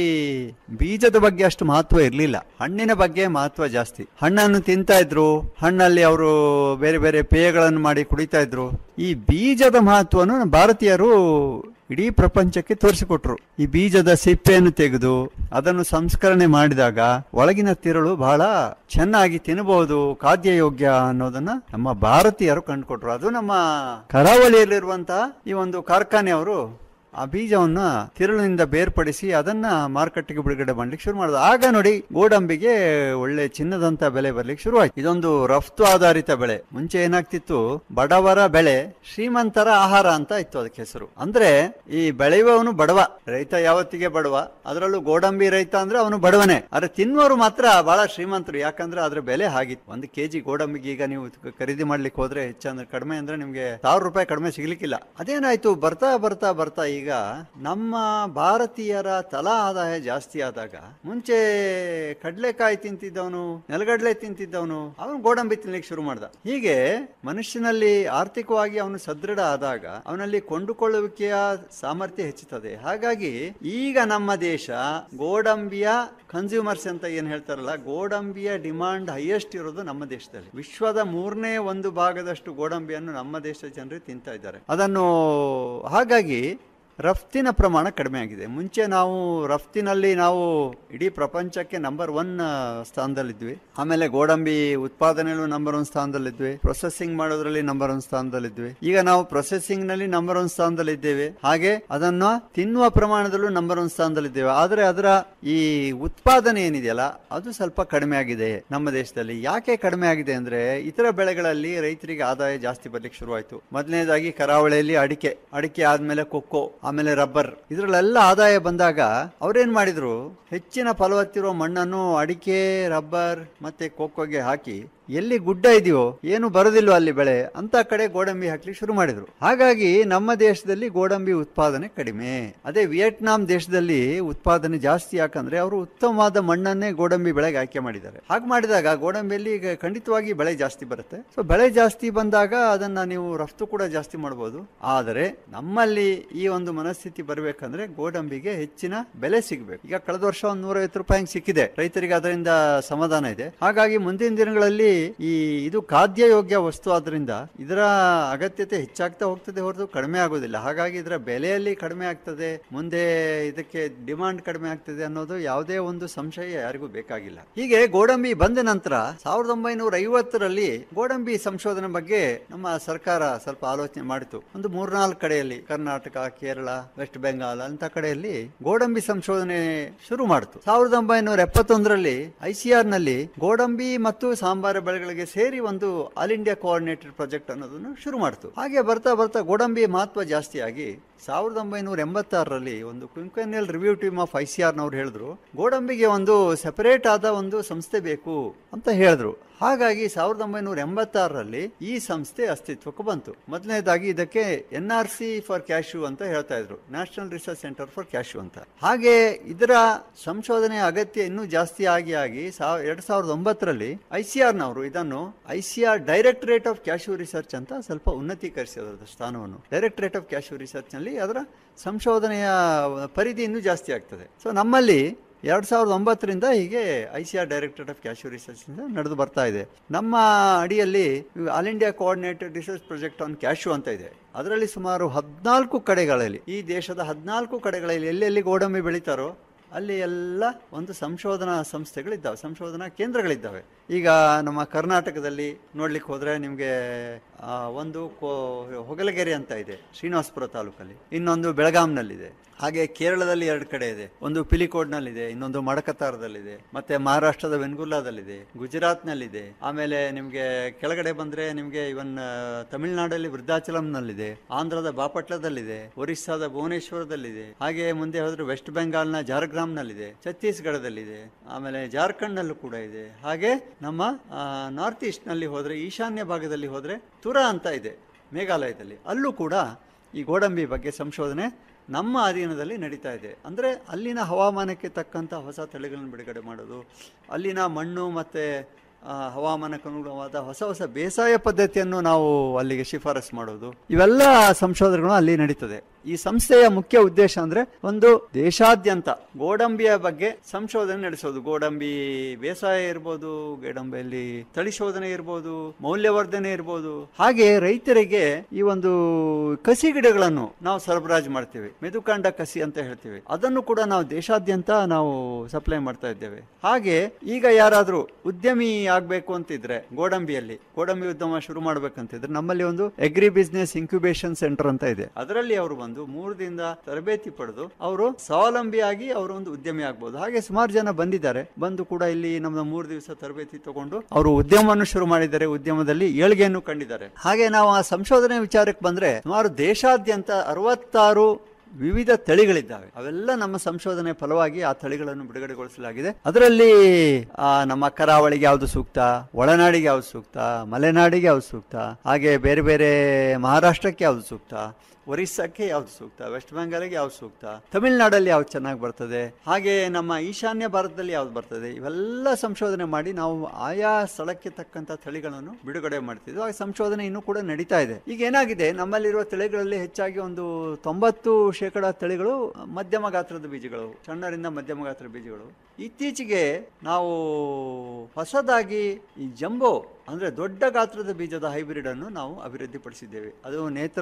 ಬೀಜದ ಬಗ್ಗೆ ಅಷ್ಟು ಮಹತ್ವ ಇರಲಿಲ್ಲ ಹಣ್ಣಿನ ಬಗ್ಗೆ ಮಹತ್ವ ಜಾಸ್ತಿ ಹಣ್ಣನ್ನು ತಿಂತಾ ಇದ್ರು ಹಣ್ಣಲ್ಲಿ ಅವರು ಬೇರೆ ಬೇರೆ ಪೇಯಗಳನ್ನು ಮಾಡಿ ಕುಡಿತಾ ಇದ್ರು ಈ ಬೀಜದ ಮಹತ್ವವನ್ನು ಭಾರತೀಯರು ಇಡೀ ಪ್ರಪಂಚಕ್ಕೆ ತೋರಿಸಿಕೊಟ್ರು ಈ ಬೀಜದ ಸಿಪ್ಪೆಯನ್ನು ತೆಗೆದು ಅದನ್ನು ಸಂಸ್ಕರಣೆ ಮಾಡಿದಾಗ ಒಳಗಿನ ತಿರುಳು ಬಹಳ ಚೆನ್ನಾಗಿ ತಿನ್ನಬಹುದು ಖಾದ್ಯ ಯೋಗ್ಯ ಅನ್ನೋದನ್ನ ನಮ್ಮ ಭಾರತೀಯರು ಕಂಡುಕೊಟ್ರು ಅದು ನಮ್ಮ ಕರಾವಳಿಯಲ್ಲಿರುವಂತಹ ಈ ಒಂದು ಕಾರ್ಖಾನೆಯವರು ಆ ಬೀಜವನ್ನ ತಿರುಳಿನಿಂದ ಬೇರ್ಪಡಿಸಿ ಅದನ್ನ ಮಾರುಕಟ್ಟೆಗೆ ಬಿಡುಗಡೆ ಮಾಡ್ಲಿಕ್ಕೆ ಶುರು ಮಾಡಿದ್ರು ಆಗ ನೋಡಿ ಗೋಡಂಬಿಗೆ ಒಳ್ಳೆ ಚಿನ್ನದಂತ ಬೆಲೆ ಬರ್ಲಿಕ್ಕೆ ಶುರುವಾಯ್ತು ಇದೊಂದು ರಫ್ತು ಆಧಾರಿತ ಬೆಳೆ ಮುಂಚೆ ಏನಾಗ್ತಿತ್ತು ಬಡವರ ಬೆಳೆ ಶ್ರೀಮಂತರ ಆಹಾರ ಅಂತ ಇತ್ತು ಅದಕ್ಕೆ ಹೆಸರು ಅಂದ್ರೆ ಈ ಬೆಳೆಯುವವನು ಬಡವ ರೈತ ಯಾವತ್ತಿಗೆ ಬಡವ ಅದರಲ್ಲೂ ಗೋಡಂಬಿ ರೈತ ಅಂದ್ರೆ ಅವನು ಬಡವನೇ ಆದ್ರೆ ತಿನ್ನುವರು ಮಾತ್ರ ಬಹಳ ಶ್ರೀಮಂತರು ಯಾಕಂದ್ರೆ ಅದ್ರ ಬೆಲೆ ಆಗಿತ್ತು ಒಂದು ಕೆಜಿ ಗೋಡಂಬಿಗೆ ಈಗ ನೀವು ಖರೀದಿ ಮಾಡ್ಲಿಕ್ಕೆ ಹೋದ್ರೆ ಹೆಚ್ಚಂದ್ರೆ ಕಡಿಮೆ ಅಂದ್ರೆ ನಿಮ್ಗೆ ಸಾವಿರ ರೂಪಾಯಿ ಕಡಿಮೆ ಸಿಗ್ಲಿಕ್ಕಿಲ್ಲ ಅದೇನಾಯ್ತು ಬರ್ತಾ ಬರ್ತಾ ಬರ್ತಾ ಈಗ ನಮ್ಮ ಭಾರತೀಯರ ತಲಾ ಆದಾಯ ಜಾಸ್ತಿ ಆದಾಗ ಮುಂಚೆ ಕಡ್ಲೆಕಾಯಿ ತಿಂತಿದ್ದವನು ನೆಲಗಡ್ಲೆ ತಿಂತಿದ್ದವನು ಅವನು ಗೋಡಂಬಿ ತಿನ್ಲಿಕ್ಕೆ ಶುರು ಮಾಡ್ದ ಹೀಗೆ ಮನುಷ್ಯನಲ್ಲಿ ಆರ್ಥಿಕವಾಗಿ ಅವನು ಸದೃಢ ಆದಾಗ ಅವನಲ್ಲಿ ಕೊಂಡುಕೊಳ್ಳುವಿಕೆಯ ಸಾಮರ್ಥ್ಯ ಹೆಚ್ಚುತ್ತದೆ ಹಾಗಾಗಿ ಈಗ ನಮ್ಮ ದೇಶ ಗೋಡಂಬಿಯ ಕನ್ಸ್ಯೂಮರ್ಸ್ ಅಂತ ಏನ್ ಹೇಳ್ತಾರಲ್ಲ ಗೋಡಂಬಿಯ ಡಿಮಾಂಡ್ ಹೈಯೆಸ್ಟ್ ಇರೋದು ನಮ್ಮ ದೇಶದಲ್ಲಿ ವಿಶ್ವದ ಮೂರನೇ ಒಂದು ಭಾಗದಷ್ಟು ಗೋಡಂಬಿಯನ್ನು ನಮ್ಮ ದೇಶದ ಜನರು ತಿಂತಾ ಇದ್ದಾರೆ ಅದನ್ನು ಹಾಗಾಗಿ ರಫ್ತಿನ ಪ್ರಮಾಣ ಕಡಿಮೆ ಆಗಿದೆ ಮುಂಚೆ ನಾವು ರಫ್ತಿನಲ್ಲಿ ನಾವು ಇಡೀ ಪ್ರಪಂಚಕ್ಕೆ ನಂಬರ್ ಒನ್ ಸ್ಥಾನದಲ್ಲಿದ್ವಿ ಆಮೇಲೆ ಗೋಡಂಬಿ ಉತ್ಪಾದನೆಯಲ್ಲೂ ನಂಬರ್ ಒನ್ ಸ್ಥಾನದಲ್ಲಿದ್ವಿ ಪ್ರೊಸೆಸಿಂಗ್ ಮಾಡೋದ್ರಲ್ಲಿ ನಂಬರ್ ಒನ್ ಸ್ಥಾನದಲ್ಲಿದ್ವಿ ಈಗ ನಾವು ಪ್ರೊಸೆಸಿಂಗ್ ನಲ್ಲಿ ನಂಬರ್ ಒನ್ ಸ್ಥಾನದಲ್ಲಿದ್ದೇವೆ ಹಾಗೆ ಅದನ್ನು ತಿನ್ನುವ ಪ್ರಮಾಣದಲ್ಲೂ ನಂಬರ್ ಒನ್ ಸ್ಥಾನದಲ್ಲಿದ್ದೇವೆ ಆದರೆ ಅದರ ಈ ಉತ್ಪಾದನೆ ಏನಿದೆಯಲ್ಲ ಅದು ಸ್ವಲ್ಪ ಕಡಿಮೆ ಆಗಿದೆ ನಮ್ಮ ದೇಶದಲ್ಲಿ ಯಾಕೆ ಕಡಿಮೆ ಆಗಿದೆ ಅಂದ್ರೆ ಇತರ ಬೆಳೆಗಳಲ್ಲಿ ರೈತರಿಗೆ ಆದಾಯ ಜಾಸ್ತಿ ಬರ್ಲಿಕ್ಕೆ ಶುರುವಾಯಿತು ಮೊದಲನೇದಾಗಿ ಕರಾವಳಿಯಲ್ಲಿ ಅಡಿಕೆ ಅಡಿಕೆ ಆದ್ಮೇಲೆ ಕೊಕ್ಕೋ ಆಮೇಲೆ ರಬ್ಬರ್ ಇದರಲ್ಲೆಲ್ಲ ಆದಾಯ ಬಂದಾಗ ಅವ್ರೇನ್ ಮಾಡಿದ್ರು ಹೆಚ್ಚಿನ ಫಲವತ್ತಿರುವ ಮಣ್ಣನ್ನು ಅಡಿಕೆ ರಬ್ಬರ್ ಮತ್ತೆ ಕೊಕ್ಕೋಗೆ ಹಾಕಿ ಎಲ್ಲಿ ಗುಡ್ಡ ಇದೆಯೋ ಏನು ಬರೋದಿಲ್ವೋ ಅಲ್ಲಿ ಬೆಳೆ ಅಂತ ಕಡೆ ಗೋಡಂಬಿ ಹಾಕ್ಲಿಕ್ಕೆ ಶುರು ಮಾಡಿದ್ರು ಹಾಗಾಗಿ ನಮ್ಮ ದೇಶದಲ್ಲಿ ಗೋಡಂಬಿ ಉತ್ಪಾದನೆ ಕಡಿಮೆ ಅದೇ ವಿಯೆಟ್ನಾಂ ದೇಶದಲ್ಲಿ ಉತ್ಪಾದನೆ ಜಾಸ್ತಿ ಯಾಕಂದ್ರೆ ಅವರು ಉತ್ತಮವಾದ ಮಣ್ಣನ್ನೇ ಗೋಡಂಬಿ ಬೆಳೆಗೆ ಆಯ್ಕೆ ಮಾಡಿದ್ದಾರೆ ಹಾಗೆ ಮಾಡಿದಾಗ ಗೋಡಂಬಿಯಲ್ಲಿ ಈಗ ಖಂಡಿತವಾಗಿ ಬೆಳೆ ಜಾಸ್ತಿ ಬರುತ್ತೆ ಸೊ ಬೆಳೆ ಜಾಸ್ತಿ ಬಂದಾಗ ಅದನ್ನ ನೀವು ರಫ್ತು ಕೂಡ ಜಾಸ್ತಿ ಮಾಡಬಹುದು ಆದರೆ ನಮ್ಮಲ್ಲಿ ಈ ಒಂದು ಮನಸ್ಥಿತಿ ಬರಬೇಕಂದ್ರೆ ಗೋಡಂಬಿಗೆ ಹೆಚ್ಚಿನ ಬೆಲೆ ಸಿಗಬೇಕು ಈಗ ಕಳೆದ ವರ್ಷ ಒಂದು ನೂರೈವತ್ತು ರೂಪಾಯಿ ಹಂಗ್ ಸಿಕ್ಕಿದೆ ರೈತರಿಗೆ ಅದರಿಂದ ಸಮಾಧಾನ ಇದೆ ಹಾಗಾಗಿ ಮುಂದಿನ ದಿನಗಳಲ್ಲಿ ಈ ಇದು ಖಾದ್ಯ ಯೋಗ್ಯ ವಸ್ತು ಆದ್ರಿಂದ ಇದರ ಅಗತ್ಯತೆ ಹೆಚ್ಚಾಗ್ತಾ ಹೋಗ್ತದೆ ಹೊರತು ಕಡಿಮೆ ಆಗೋದಿಲ್ಲ ಹಾಗಾಗಿ ಇದರ ಬೆಲೆಯಲ್ಲಿ ಕಡಿಮೆ ಆಗ್ತದೆ ಮುಂದೆ ಇದಕ್ಕೆ ಡಿಮಾಂಡ್ ಕಡಿಮೆ ಆಗ್ತದೆ ಅನ್ನೋದು ಯಾವುದೇ ಒಂದು ಸಂಶಯ ಯಾರಿಗೂ ಬೇಕಾಗಿಲ್ಲ ಹೀಗೆ ಗೋಡಂಬಿ ಬಂದ ನಂತರ ಸಾವಿರದ ಒಂಬೈನೂರ ಐವತ್ತರಲ್ಲಿ ಗೋಡಂಬಿ ಸಂಶೋಧನೆ ಬಗ್ಗೆ ನಮ್ಮ ಸರ್ಕಾರ ಸ್ವಲ್ಪ ಆಲೋಚನೆ ಮಾಡಿತು ಒಂದು ಮೂರ್ನಾಲ್ಕು ಕಡೆಯಲ್ಲಿ ಕರ್ನಾಟಕ ಕೇರಳ ವೆಸ್ಟ್ ಬೆಂಗಾಲ್ ಅಂತ ಕಡೆಯಲ್ಲಿ ಗೋಡಂಬಿ ಸಂಶೋಧನೆ ಶುರು ಮಾಡಿತು ಸಾವಿರದ ಒಂಬೈನೂರ ಎಪ್ಪತ್ತೊಂದರಲ್ಲಿ ಐಸಿಆರ್ ನಲ್ಲಿ ಗೋಡಂಬಿ ಮತ್ತು ಸಾಂಬಾರ ಬೆಳೆಗಳಿಗೆ ಸೇರಿ ಒಂದು ಆಲ್ ಇಂಡಿಯಾ ಕೋಆರ್ಡಿನೇಟೆಡ್ ಪ್ರಾಜೆಕ್ಟ್ ಅನ್ನೋದನ್ನು ಶುರು ಮಾಡಿತು ಹಾಗೆ ಬರ್ತಾ ಬರ್ತಾ ಗೋಡಂಬಿ ಮಹತ್ವ ಜಾಸ್ತಿ ಆಗಿ ಸಾವಿರದ ಒಂಬೈನೂರ ಎಂಬತ್ತಾರರಲ್ಲಿ ಒಂದು quinquennial review team of I C ಆರ್ನವ್ರು ಹೇಳಿದ್ರು ಗೋಡಂಬಿಗೆ ಒಂದು ಸೆಪರೇಟ್ ಆದ ಒಂದು ಸಂಸ್ಥೆ ಬೇಕು ಅಂತ ಹೇಳಿದ್ರು ಹಾಗಾಗಿ ಸಾವಿರದ ಒಂಬೈನೂರ ಎಂಬತ್ತಾರರಲ್ಲಿ ಈ ಸಂಸ್ಥೆ ಅಸ್ತಿತ್ವಕ್ಕೆ ಬಂತು ಮೊದಲನೇದಾಗಿ ಇದಕ್ಕೆ N R C for cashew ಅಂತ ಹೇಳ್ತಾ ಇದ್ರು National Research Centre for cashew ಅಂತ ಹಾಗೆ ಇದರ ಸಂಶೋಧನೆ ಅಗತ್ಯ ಇನ್ನೂ ಜಾಸ್ತಿ ಆಗಿ ಆಗಿ ಸಾವ್ ಎರಡ್ ಸಾವಿರದ ಒಂಬತ್ತರಲ್ಲಿ ಐ ಸಿ ಆರ್ ನವರು ಇದನ್ನು I C R directorate of cashew research ಅಂತ ಸ್ವಲ್ಪ ಉನ್ನತೀಕರಿಸಿದ ಸ್ಥಾನವನ್ನು ಡೈರೆಕ್ಟರೇಟ್ ಆಫ್ ಕ್ಯಾಶ್ಯೂ ರಿಸರ್ಚ್ ನಲ್ಲಿ ಅದರ ಸಂಶೋಧನೆಯ ಪರಿಧಿ ಇನ್ನೂ ಜಾಸ್ತಿ ಆಗ್ತದೆ ಸೊ ನಮ್ಮಲ್ಲಿ ಎರಡ್ ಸಾವಿರದ ಒಂಬತ್ತರಿಂದ ಹೀಗೆ I C R directorate of cashew research ನಡೆದು ಬರ್ತಾ ಇದೆ ನಮ್ಮ ಅಡಿಯಲ್ಲಿ All India coordinated research project on cashew ಅಂತ ಇದೆ ಅದರಲ್ಲಿ ಸುಮಾರು ಹದಿನಾಲ್ಕು ಕಡೆಗಳಲ್ಲಿ ಈ ದೇಶದ ಹದಿನಾಲ್ಕು ಕಡೆಗಳಲ್ಲಿ ಎಲ್ಲೆಲ್ಲಿ ಗೋಡಂಬಿ ಬೆಳೀತಾರೋ ಅಲ್ಲಿ ಎಲ್ಲ ಒಂದು ಸಂಶೋಧನಾ ಸಂಸ್ಥೆಗಳಿದ್ದಾವೆ ಸಂಶೋಧನಾ ಕೇಂದ್ರಗಳಿದ್ದಾವೆ ಈಗ ನಮ್ಮ ಕರ್ನಾಟಕದಲ್ಲಿ ನೋಡ್ಲಿಕ್ಕೆ ಹೋದ್ರೆ ನಿಮಗೆ ಒಂದು ಕೋ ಹೊಗಲಗೆರೆ ಅಂತ ಇದೆ ಶ್ರೀನಿವಾಸಪುರ ತಾಲೂಕಲ್ಲಿ ಇನ್ನೊಂದು ಬೆಳಗಾಂನಲ್ಲಿದೆ ಹಾಗೆ ಕೇರಳದಲ್ಲಿ ಎರಡು ಕಡೆ ಇದೆ ಒಂದು ಪಿಲಿಕೋಡ್ನಲ್ಲಿದೆ ಇನ್ನೊಂದು ಮಡಕತಾರದಲ್ಲಿದೆ ಮತ್ತೆ ಮಹಾರಾಷ್ಟ್ರದ ವೆನ್ಗುಲ್ಲಾದಲ್ಲಿದೆ ಗುಜರಾತ್ನಲ್ಲಿದೆ ಆಮೇಲೆ ನಿಮಗೆ ಕೆಳಗಡೆ ಬಂದ್ರೆ ನಿಮಗೆ ಇವನ್ ತಮಿಳುನಾಡಲ್ಲಿ ವೃದ್ಧಾಚಲಂನಲ್ಲಿದೆ ಆಂಧ್ರದ ಬಾಪಟ್ಲದಲ್ಲಿದೆ ಒರಿಸ್ಸಾದ ಭುವನೇಶ್ವರದಲ್ಲಿದೆ ಹಾಗೆ ಮುಂದೆ ಹೋದ್ರೆ ವೆಸ್ಟ್ ಬೆಂಗಾಲ್ನ ಜಾರ್ಗ್ರಾಮ್ನಲ್ಲಿದೆ ಛತ್ತೀಸ್ಗಢದಲ್ಲಿದೆ ಆಮೇಲೆ ಜಾರ್ಖಂಡ್ನಲ್ಲೂ ಕೂಡ ಇದೆ ಹಾಗೆ ನಮ್ಮ ನಾರ್ತ್ ಈಸ್ಟ್ನಲ್ಲಿ ಹೋದ್ರೆ ಈಶಾನ್ಯ ಭಾಗದಲ್ಲಿ ಹೋದ್ರೆ ತುರಾ ಅಂತ ಇದೆ ಮೇಘಾಲಯದಲ್ಲಿ ಅಲ್ಲೂ ಕೂಡ ಈ ಗೋಡಂಬಿ ಬಗ್ಗೆ ಸಂಶೋಧನೆ ನಮ್ಮ ಅಧೀನದಲ್ಲಿ ನಡೀತಾ ಇದೆ ಅಂದರೆ ಅಲ್ಲಿನ ಹವಾಮಾನಕ್ಕೆ ತಕ್ಕಂಥ ಹೊಸ ತಳಿಗಳನ್ನು ಬಿಡುಗಡೆ ಮಾಡೋದು ಅಲ್ಲಿನ ಮಣ್ಣು ಮತ್ತು ಹವಾಮಾನಕ್ಕೆ ಅನುಗುಣವಾದ ಹೊಸ ಹೊಸ ಬೇಸಾಯ ಪದ್ಧತಿಯನ್ನು ನಾವು ಅಲ್ಲಿಗೆ ಶಿಫಾರಸು ಮಾಡೋದು ಇವೆಲ್ಲ ಸಂಶೋಧನೆಗಳು ಅಲ್ಲಿ ನಡೀತದೆ ಈ ಸಂಸ್ಥೆಯ ಮುಖ್ಯ ಉದ್ದೇಶ ಅಂದ್ರೆ ಒಂದು ದೇಶಾದ್ಯಂತ ಗೋಡಂಬಿಯ ಬಗ್ಗೆ ಸಂಶೋಧನೆ ನಡೆಸೋದು ಗೋಡಂಬಿ ಬೇಸಾಯ ಇರ್ಬೋದು ಗೋಡಂಬಿಯಲ್ಲಿ ತಳಿ ಶೋಧನೆ ಇರ್ಬೋದು ಮೌಲ್ಯವರ್ಧನೆ ಇರ್ಬೋದು ಹಾಗೆ ರೈತರಿಗೆ ಈ ಒಂದು ಕಸಿ ಗಿಡಗಳನ್ನು ನಾವು ಸರಬರಾಜು ಮಾಡ್ತೇವೆ ಮೆದುಕಾಂಡ ಕಸಿ ಅಂತ ಹೇಳ್ತೀವಿ ಅದನ್ನು ಕೂಡ ನಾವು ದೇಶಾದ್ಯಂತ ನಾವು ಸಪ್ಲೈ ಮಾಡ್ತಾ ಇದ್ದೇವೆ ಹಾಗೆ ಈಗ ಯಾರಾದ್ರೂ ಉದ್ಯಮಿ ಆಗ್ಬೇಕು ಅಂತಿದ್ರೆ ಗೋಡಂಬಿಯಲ್ಲಿ ಗೋಡಂಬಿ ಉದ್ಯಮ ಶುರು ಮಾಡ್ಬೇಕಂತಿದ್ರೆ ನಮ್ಮಲ್ಲಿ ಒಂದು ಅಗ್ರಿ ಬಿಸ್ನೆಸ್ ಇನ್ಕ್ಯುಬೇಷನ್ ಸೆಂಟರ್ ಅಂತ ಇದೆ ಅದರಲ್ಲಿ ಅವರು ಬಂದು ಮೂರು ದಿನದ ತರಬೇತಿ ಪಡೆದು ಅವರು ಸ್ವಾವಲಂಬಿಯಾಗಿ ಅವರು ಒಂದು ಉದ್ಯಮಿ ಆಗ್ಬೋದು ಹಾಗೆ ಸುಮಾರು ಜನ ಬಂದಿದ್ದಾರೆ ಬಂದು ಕೂಡ ಇಲ್ಲಿ ನಮ್ಮ ಮೂರು ದಿವಸ ತರಬೇತಿ ತಗೊಂಡು ಅವರು ಉದ್ಯಮವನ್ನು ಶುರು ಮಾಡಿದ್ದಾರೆ ಉದ್ಯಮದಲ್ಲಿ ಏಳಿಗೆಯನ್ನು ಕಂಡಿದ್ದಾರೆ ಹಾಗೆ ನಾವು ಆ ಸಂಶೋಧನೆ ವಿಚಾರಕ್ಕೆ ಬಂದ್ರೆ ಸುಮಾರು ದೇಶಾದ್ಯಂತ ಅರವತ್ತಾರು ವಿವಿಧ ತಳಿಗಳಿದ್ದಾವೆ ಅವೆಲ್ಲ ನಮ್ಮ ಸಂಶೋಧನೆ ಫಲವಾಗಿ ಆ ತಳಿಗಳನ್ನು ಬಿಡುಗಡೆಗೊಳಿಸಲಾಗಿದೆ ಅದರಲ್ಲಿ ಆ, ನಮ್ಮ ಕರಾವಳಿಗೆ ಯಾವುದು ಸೂಕ್ತ ಒಳನಾಡಿಗೆ ಯಾವುದು ಸೂಕ್ತ ಮಲೆನಾಡಿಗೆ ಯಾವುದು ಸೂಕ್ತ ಹಾಗೆ ಬೇರೆ ಬೇರೆ ಮಹಾರಾಷ್ಟ್ರಕ್ಕೆ ಯಾವುದು ಸೂಕ್ತ ಒರಿಸ್ಸಾಕ್ಕೆ ಯಾವ್ದು ಸೂಕ್ತ ವೆಸ್ಟ್ ಬೆಂಗಾಲಿಗೆ ಯಾವ್ದು ಸೂಕ್ತ ತಮಿಳುನಾಡಲ್ಲಿ ಯಾವ್ದು ಚೆನ್ನಾಗಿ ಬರ್ತದೆ ಹಾಗೆ ನಮ್ಮ ಈಶಾನ್ಯ ಭಾರತದಲ್ಲಿ ಯಾವ್ದು ಬರ್ತದೆ ಇವೆಲ್ಲ ಸಂಶೋಧನೆ ಮಾಡಿ ನಾವು ಆಯಾ ಸ್ಥಳಕ್ಕೆ ತಕ್ಕಂತ ತಳಿಗಳನ್ನು ಬಿಡುಗಡೆ ಮಾಡ್ತಿದ್ವಿ ಆ ಸಂಶೋಧನೆ ಇನ್ನೂ ಕೂಡ ನಡೀತಾ ಇದೆ ಈಗ ಏನಾಗಿದೆ ನಮ್ಮಲ್ಲಿರುವ ತಳಿಗಳಲ್ಲಿ ಹೆಚ್ಚಾಗಿ ಒಂದು ತೊಂಬತ್ತು ಶೇಕಡ ತಳಿಗಳು ಮಧ್ಯಮ ಗಾತ್ರದ ಬೀಜಗಳು ಸಣ್ಣರಿಂದ ಮಧ್ಯಮ ಗಾತ್ರದ ಬೀಜಗಳು ಇತ್ತೀಚೆಗೆ ನಾವು ಹೊಸದಾಗಿ ಈ ಜಂಬೋ ಅಂದ್ರೆ ದೊಡ್ಡ ಗಾತ್ರದ ಬೀಜದ ಹೈಬ್ರಿಡ್ ಅನ್ನು ನಾವು ಅಭಿವೃದ್ಧಿಪಡಿಸಿದ್ದೇವೆ ಅದು ನೇತ್ರ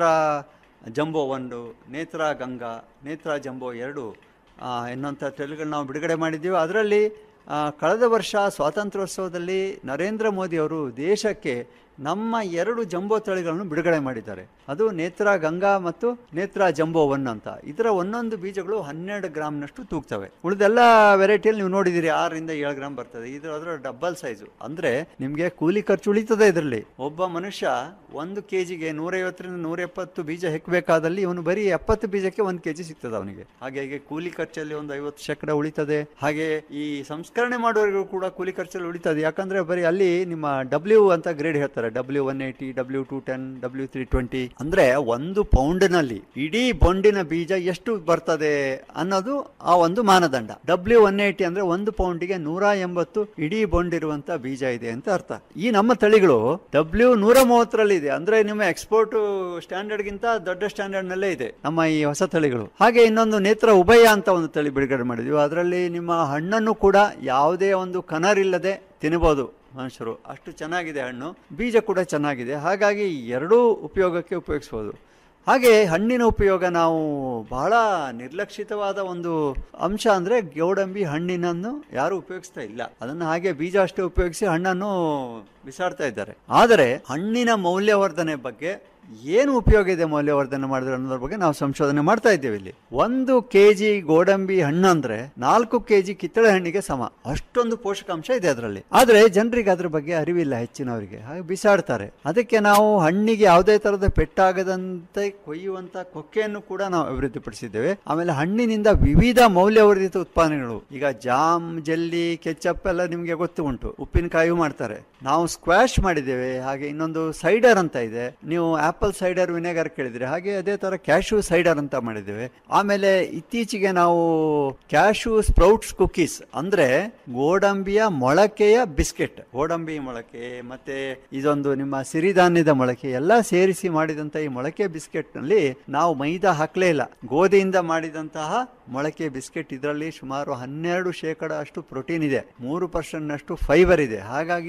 ಜಂಬೋ ಒಂದು ನೇತ್ರ ಗಂಗಾ ನೇತ್ರ ಜಂಬೋ ಎರಡು ಆ, ಎನ್ನುವಂಥ ತಳಿಗಳನ್ನ ನಾವು ಬಿಡುಗಡೆ ಮಾಡಿದ್ದೀವಿ ಅದರಲ್ಲಿ ಆ, ಕಳೆದ ವರ್ಷ ಸ್ವಾತಂತ್ರ್ಯೋತ್ಸವದಲ್ಲಿ ನರೇಂದ್ರ ಮೋದಿ ಅವರು ದೇಶಕ್ಕೆ ನಮ್ಮ ಎರಡು ಜಂಬೋ ತಳಿಗಳನ್ನು ಬಿಡುಗಡೆ ಮಾಡಿದ್ದಾರೆ ಅದು ನೇತ್ರ ಗಂಗಾ ಮತ್ತು ನೇತ್ರ ಜಂಬೋ ಒನ್ ಅಂತ ಇದರ ಒಂದೊಂದು ಬೀಜಗಳು ಹನ್ನೆರಡು ಗ್ರಾಮ್ನಷ್ಟು ತೂಗ್ತವೆ ಉಳಿದೆಲ್ಲ ವೆರೈಟಿಯಲ್ಲಿ ನೀವು ನೋಡಿದಿರಿ ಆರರಿಂದ ಏಳು ಗ್ರಾಮ್ ಬರ್ತದೆ ಇದು ಅದರ ಡಬಲ್ ಸೈಜು ಅಂದ್ರೆ ನಿಮಗೆ ಕೂಲಿ ಖರ್ಚು ಉಳಿತದೆ ಇದರಲ್ಲಿ ಒಬ್ಬ ಮನುಷ್ಯ ಒಂದು ಕೆಜಿಗೆ ನೂರೈವತ್ತರಿಂದ ನೂರ ಎಪ್ಪತ್ತು ಬೀಜ ಹೆಕ್ಕಬೇಕಾದಲ್ಲಿ ಇವನು ಬರೀ ಎಪ್ಪತ್ತು ಬೀಜಕ್ಕೆ ಒಂದು ಕೆಜಿ ಸಿಗ್ತದೆ ಅವನಿಗೆ ಹಾಗೆ ಹೀಗೆ ಕೂಲಿ ಖರ್ಚಲ್ಲಿ ಒಂದು ಐವತ್ತು ಶೇಕಡ ಉಳಿತದೆ ಹಾಗೆ ಈ ಸಂಸ್ಕರಣೆ ಮಾಡುವವರಿಗೂ ಕೂಡ ಕೂಲಿ ಖರ್ಚಲ್ಲಿ ಉಳಿತದೆ ಯಾಕಂದ್ರೆ ಬರೀ ಅಲ್ಲಿ ನಿಮ್ಮ ಡಬ್ಲ್ಯೂ ಅಂತ ಗ್ರೇಡ್ ಹೇಳ್ತಾರೆ W one eighty W two ten W three twenty ಅಂದ್ರೆ ಒಂದು ಪೌಂಡ್ನಲ್ಲಿ ಇಡೀ ಬೊಂಡಿನ ಬೀಜ ಎಷ್ಟು ಬರ್ತದೆ ಅನ್ನೋದು ಆ ಒಂದು ಮಾನದಂಡ ಡಬ್ಲ್ಯೂ ಒನ್ ಏಯ್ಟಿ ಅಂದ್ರೆ ಒಂದು ಪೌಂಡಿಗೆ ನೂರ ಎಂಬತ್ತು ಇಡೀ ಬೊಂಡ್ ಇರುವಂತ ಬೀಜ ಇದೆ ಅಂತ ಅರ್ಥ ಈ ನಮ್ಮ ತಳಿಗಳು ಡಬ್ಲ್ಯೂ ನೂರ ಮೂವತ್ತರಲ್ಲಿ ಇದೆ ಅಂದ್ರೆ ನಿಮ್ಮ ಎಕ್ಸ್ಪೋರ್ಟ್ ಸ್ಟ್ಯಾಂಡರ್ಡ್ ಗಿಂತ ದೊಡ್ಡ ಸ್ಟ್ಯಾಂಡರ್ಡ್ ನಲ್ಲೇ ಇದೆ ನಮ್ಮ ಈ ಹೊಸ ತಳಿಗಳು ಹಾಗೆ ಇನ್ನೊಂದು ನೇತ್ರ ಉಭಯ ಅಂತ ಒಂದು ತಳಿ ಬಿಡುಗಡೆ ಮಾಡಿದ್ವಿ ಅದರಲ್ಲಿ ನಿಮ್ಮ ಹಣ್ಣನ್ನು ಕೂಡ ಯಾವುದೇ ಒಂದು ಕನರ್ ಇಲ್ಲದೆ ತಿನ್ನಬಹುದು ಮನುಷ್ಯರು ಅಷ್ಟು ಚೆನ್ನಾಗಿದೆ ಹಣ್ಣು ಬೀಜ ಕೂಡ ಚೆನ್ನಾಗಿದೆ ಹಾಗಾಗಿ ಎರಡೂ ಉಪಯೋಗಕ್ಕೆ ಉಪಯೋಗಿಸ್ಬೋದು ಹಾಗೆ ಹಣ್ಣಿನ ಉಪಯೋಗ ನಾವು ಬಹಳ ನಿರ್ಲಕ್ಷಿತವಾದ ಒಂದು ಅಂಶ ಅಂದ್ರೆ ಗೋಡಂಬಿ ಹಣ್ಣಿನನ್ನು ಯಾರು ಉಪಯೋಗಿಸ್ತಾ ಇಲ್ಲ ಅದನ್ನು ಹಾಗೆ ಬೀಜ ಅಷ್ಟೇ ಉಪಯೋಗಿಸಿ ಹಣ್ಣನ್ನು ಬಿಸಾಡ್ತಾ ಇದ್ದಾರೆ ಆದರೆ ಹಣ್ಣಿನ ಮೌಲ್ಯವರ್ಧನೆ ಬಗ್ಗೆ ಏನು ಉಪಯೋಗ ಇದೆ ಮೌಲ್ಯವರ್ಧನೆ ಮಾಡಿದ್ರೆ ಅನ್ನೋದ್ರ ಬಗ್ಗೆ ನಾವು ಸಂಶೋಧನೆ ಮಾಡ್ತಾ ಇದ್ದೇವೆ ಇಲ್ಲಿ ಒಂದು ಕೆಜಿ ಗೋಡಂಬಿ ಹಣ್ಣು ಅಂದ್ರೆ ನಾಲ್ಕು ಕೆಜಿ ಕಿತ್ತಳೆ ಹಣ್ಣಿಗೆ ಸಮ ಅಷ್ಟೊಂದು ಪೋಷಕಾಂಶ ಇದೆ ಅದರಲ್ಲಿ ಆದ್ರೆ ಜನರಿಗೆ ಅದ್ರ ಬಗ್ಗೆ ಅರಿವಿಲ್ಲ ಹೆಚ್ಚಿನವರಿಗೆ ಹಾಗೆ ಬಿಸಾಡ್ತಾರೆ ಅದಕ್ಕೆ ನಾವು ಹಣ್ಣಿಗೆ ಯಾವುದೇ ತರದ ಪೆಟ್ಟಾಗದಂತೆ ಕೊಯ್ಯುವಂತ ಕೊಕ್ಕೆಯನ್ನು ಕೂಡ ನಾವು ಅಭಿವೃದ್ಧಿಪಡಿಸಿದ್ದೇವೆ ಆಮೇಲೆ ಹಣ್ಣಿನಿಂದ ವಿವಿಧ ಮೌಲ್ಯವರ್ಧಿತ ಉತ್ಪಾದನೆಗಳು ಈಗ ಜಾಮ್ ಜೆಲ್ಲಿ ಕೆಚಪ್ ಎಲ್ಲ ನಿಮಗೆ ಗೊತ್ತು ಉಂಟು ಉಪ್ಪಿನಕಾಯಿ ಮಾಡ್ತಾರೆ ನಾವು ಸ್ಕ್ವಾಶ್ ಮಾಡಿದ್ದೇವೆ ಹಾಗೆ ಇನ್ನೊಂದು ಸೈಡರ್ ಅಂತ ಇದೆ ನೀವು ಆಪಲ್ ಸೈಡರ್ ವಿನೆಗರ್ ಕೇಳಿದ್ರೆ ಹಾಗೆ ಅದೇ ತರ ಕ್ಯಾಶು ಸೈಡರ್ ಅಂತ ಮಾಡಿದ್ದೇವೆ ಆಮೇಲೆ ಇತ್ತೀಚೆಗೆ ನಾವು ಕ್ಯಾಶು ಸ್ಪ್ರೌಟ್ಸ್ ಕುಕೀಸ್ ಅಂದ್ರೆ ಗೋಡಂಬಿಯ ಮೊಳಕೆಯ ಬಿಸ್ಕೆಟ್ ಗೋಡಂಬಿ ಮೊಳಕೆ ಮತ್ತೆ ಇದೊಂದು ನಿಮ್ಮ ಸಿರಿಧಾನ್ಯದ ಮೊಳಕೆ ಎಲ್ಲ ಸೇರಿಸಿ ಮಾಡಿದಂತ ಈ ಮೊಳಕೆ ಬಿಸ್ಕೆಟ್ ನಲ್ಲಿ ನಾವು ಮೈದಾ ಹಾಕ್ಲೇ ಇಲ್ಲ ಗೋಧಿಯಿಂದ ಮಾಡಿದಂತಹ ಮೊಳಕೆ ಬಿಸ್ಕೆಟ್ ಇದರಲ್ಲಿ ಸುಮಾರು ಹನ್ನೆರಡು ಶೇಕಡ ಅಷ್ಟು ಪ್ರೋಟೀನ್ ಇದೆ ಮೂರು ಪರ್ಸೆಂಟ್ ನಷ್ಟು ಫೈಬರ್ ಇದೆ ಹಾಗಾಗಿ ಇದು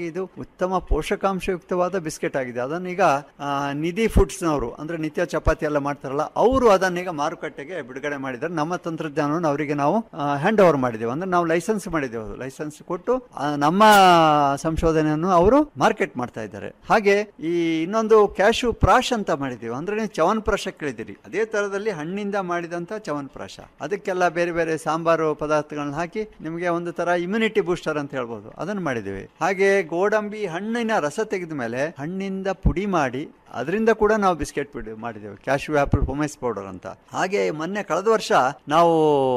ಉತ್ತಮ ಪೋಷಕಾಂಶಯುಕ್ತವಾದ ಬಿಸ್ಕೆಟ್ ಆಗಿದೆ ಅದನ್ನೀಗ ಆ, ನಿಧಿ ಫುಡ್ಸ್ನವರು ಅಂದ್ರೆ ನಿತ್ಯ ಚಪಾತಿ ಎಲ್ಲ ಮಾಡ್ತಾರಲ್ಲ ಅವರು ಅದನ್ನೀಗ ಮಾರುಕಟ್ಟೆಗೆ ಬಿಡುಗಡೆ ಮಾಡಿದ್ದಾರೆ ನಮ್ಮ ತಂತ್ರಜ್ಞಾನವನ್ನು ಅವರಿಗೆ ನಾವು ಹ್ಯಾಂಡ್ ಓವರ್ ಮಾಡಿದ್ದೇವೆ ಅಂದ್ರೆ ನಾವು ಲೈಸೆನ್ಸ್ ಮಾಡಿದ್ದೇವೆ ಲೈಸೆನ್ಸ್ ಕೊಟ್ಟು ಆ, ನಮ್ಮ ಸಂಶೋಧನೆಯನ್ನು ಅವರು ಮಾರ್ಕೆಟ್ ಮಾಡ್ತಾ ಇದ್ದಾರೆ ಹಾಗೆ ಈ ಇನ್ನೊಂದು ಕ್ಯಾಶು ಪ್ರಾಶ್ ಅಂತ ಮಾಡಿದ್ದೀವಿ ಅಂದ್ರೆ ನೀವು ಚವನ್ ಪ್ರಾಶ ಕೇಳಿದಿರಿ ಅದೇ ತರದಲ್ಲಿ ಹಣ್ಣಿಂದ ಮಾಡಿದಂತ ಚವನ್ ಪ್ರಾಶ ಅದಕ್ಕೆಲ್ಲ ಬೇರೆ ಬೇರೆ ಸಾಂಬಾರು ಪದಾರ್ಥಗಳನ್ನ ಹಾಕಿ ನಿಮಗೆ ಒಂದು ತರ ಇಮ್ಯುನಿಟಿ ಬೂಸ್ಟರ್ ಅಂತ ಹೇಳ್ಬೋದು ಅದನ್ನು ಮಾಡಿದ್ದೀವಿ ಹಾಗೆ ಗೋಡಂಬಿ ಹಣ್ಣಿನ ರಸ ತೆಗೆದ ಮೇಲೆ ಹಣ್ಣಿಂದ ಪುಡಿ ಮಾಡಿ ಅದರಿಂದ ಕೂಡ ನಾವು ಬಿಸ್ಕೆಟ್ ಪುಡಿ ಮಾಡಿದ್ದೇವೆ ಕ್ಯಾಶ್ಯೂ ಆಪಲ್ ಪೊಮೆಸ್ ಪೌಡರ್ ಅಂತ ಹಾಗೆ ಮೊನ್ನೆ ಕಳೆದ ವರ್ಷ ನಾವು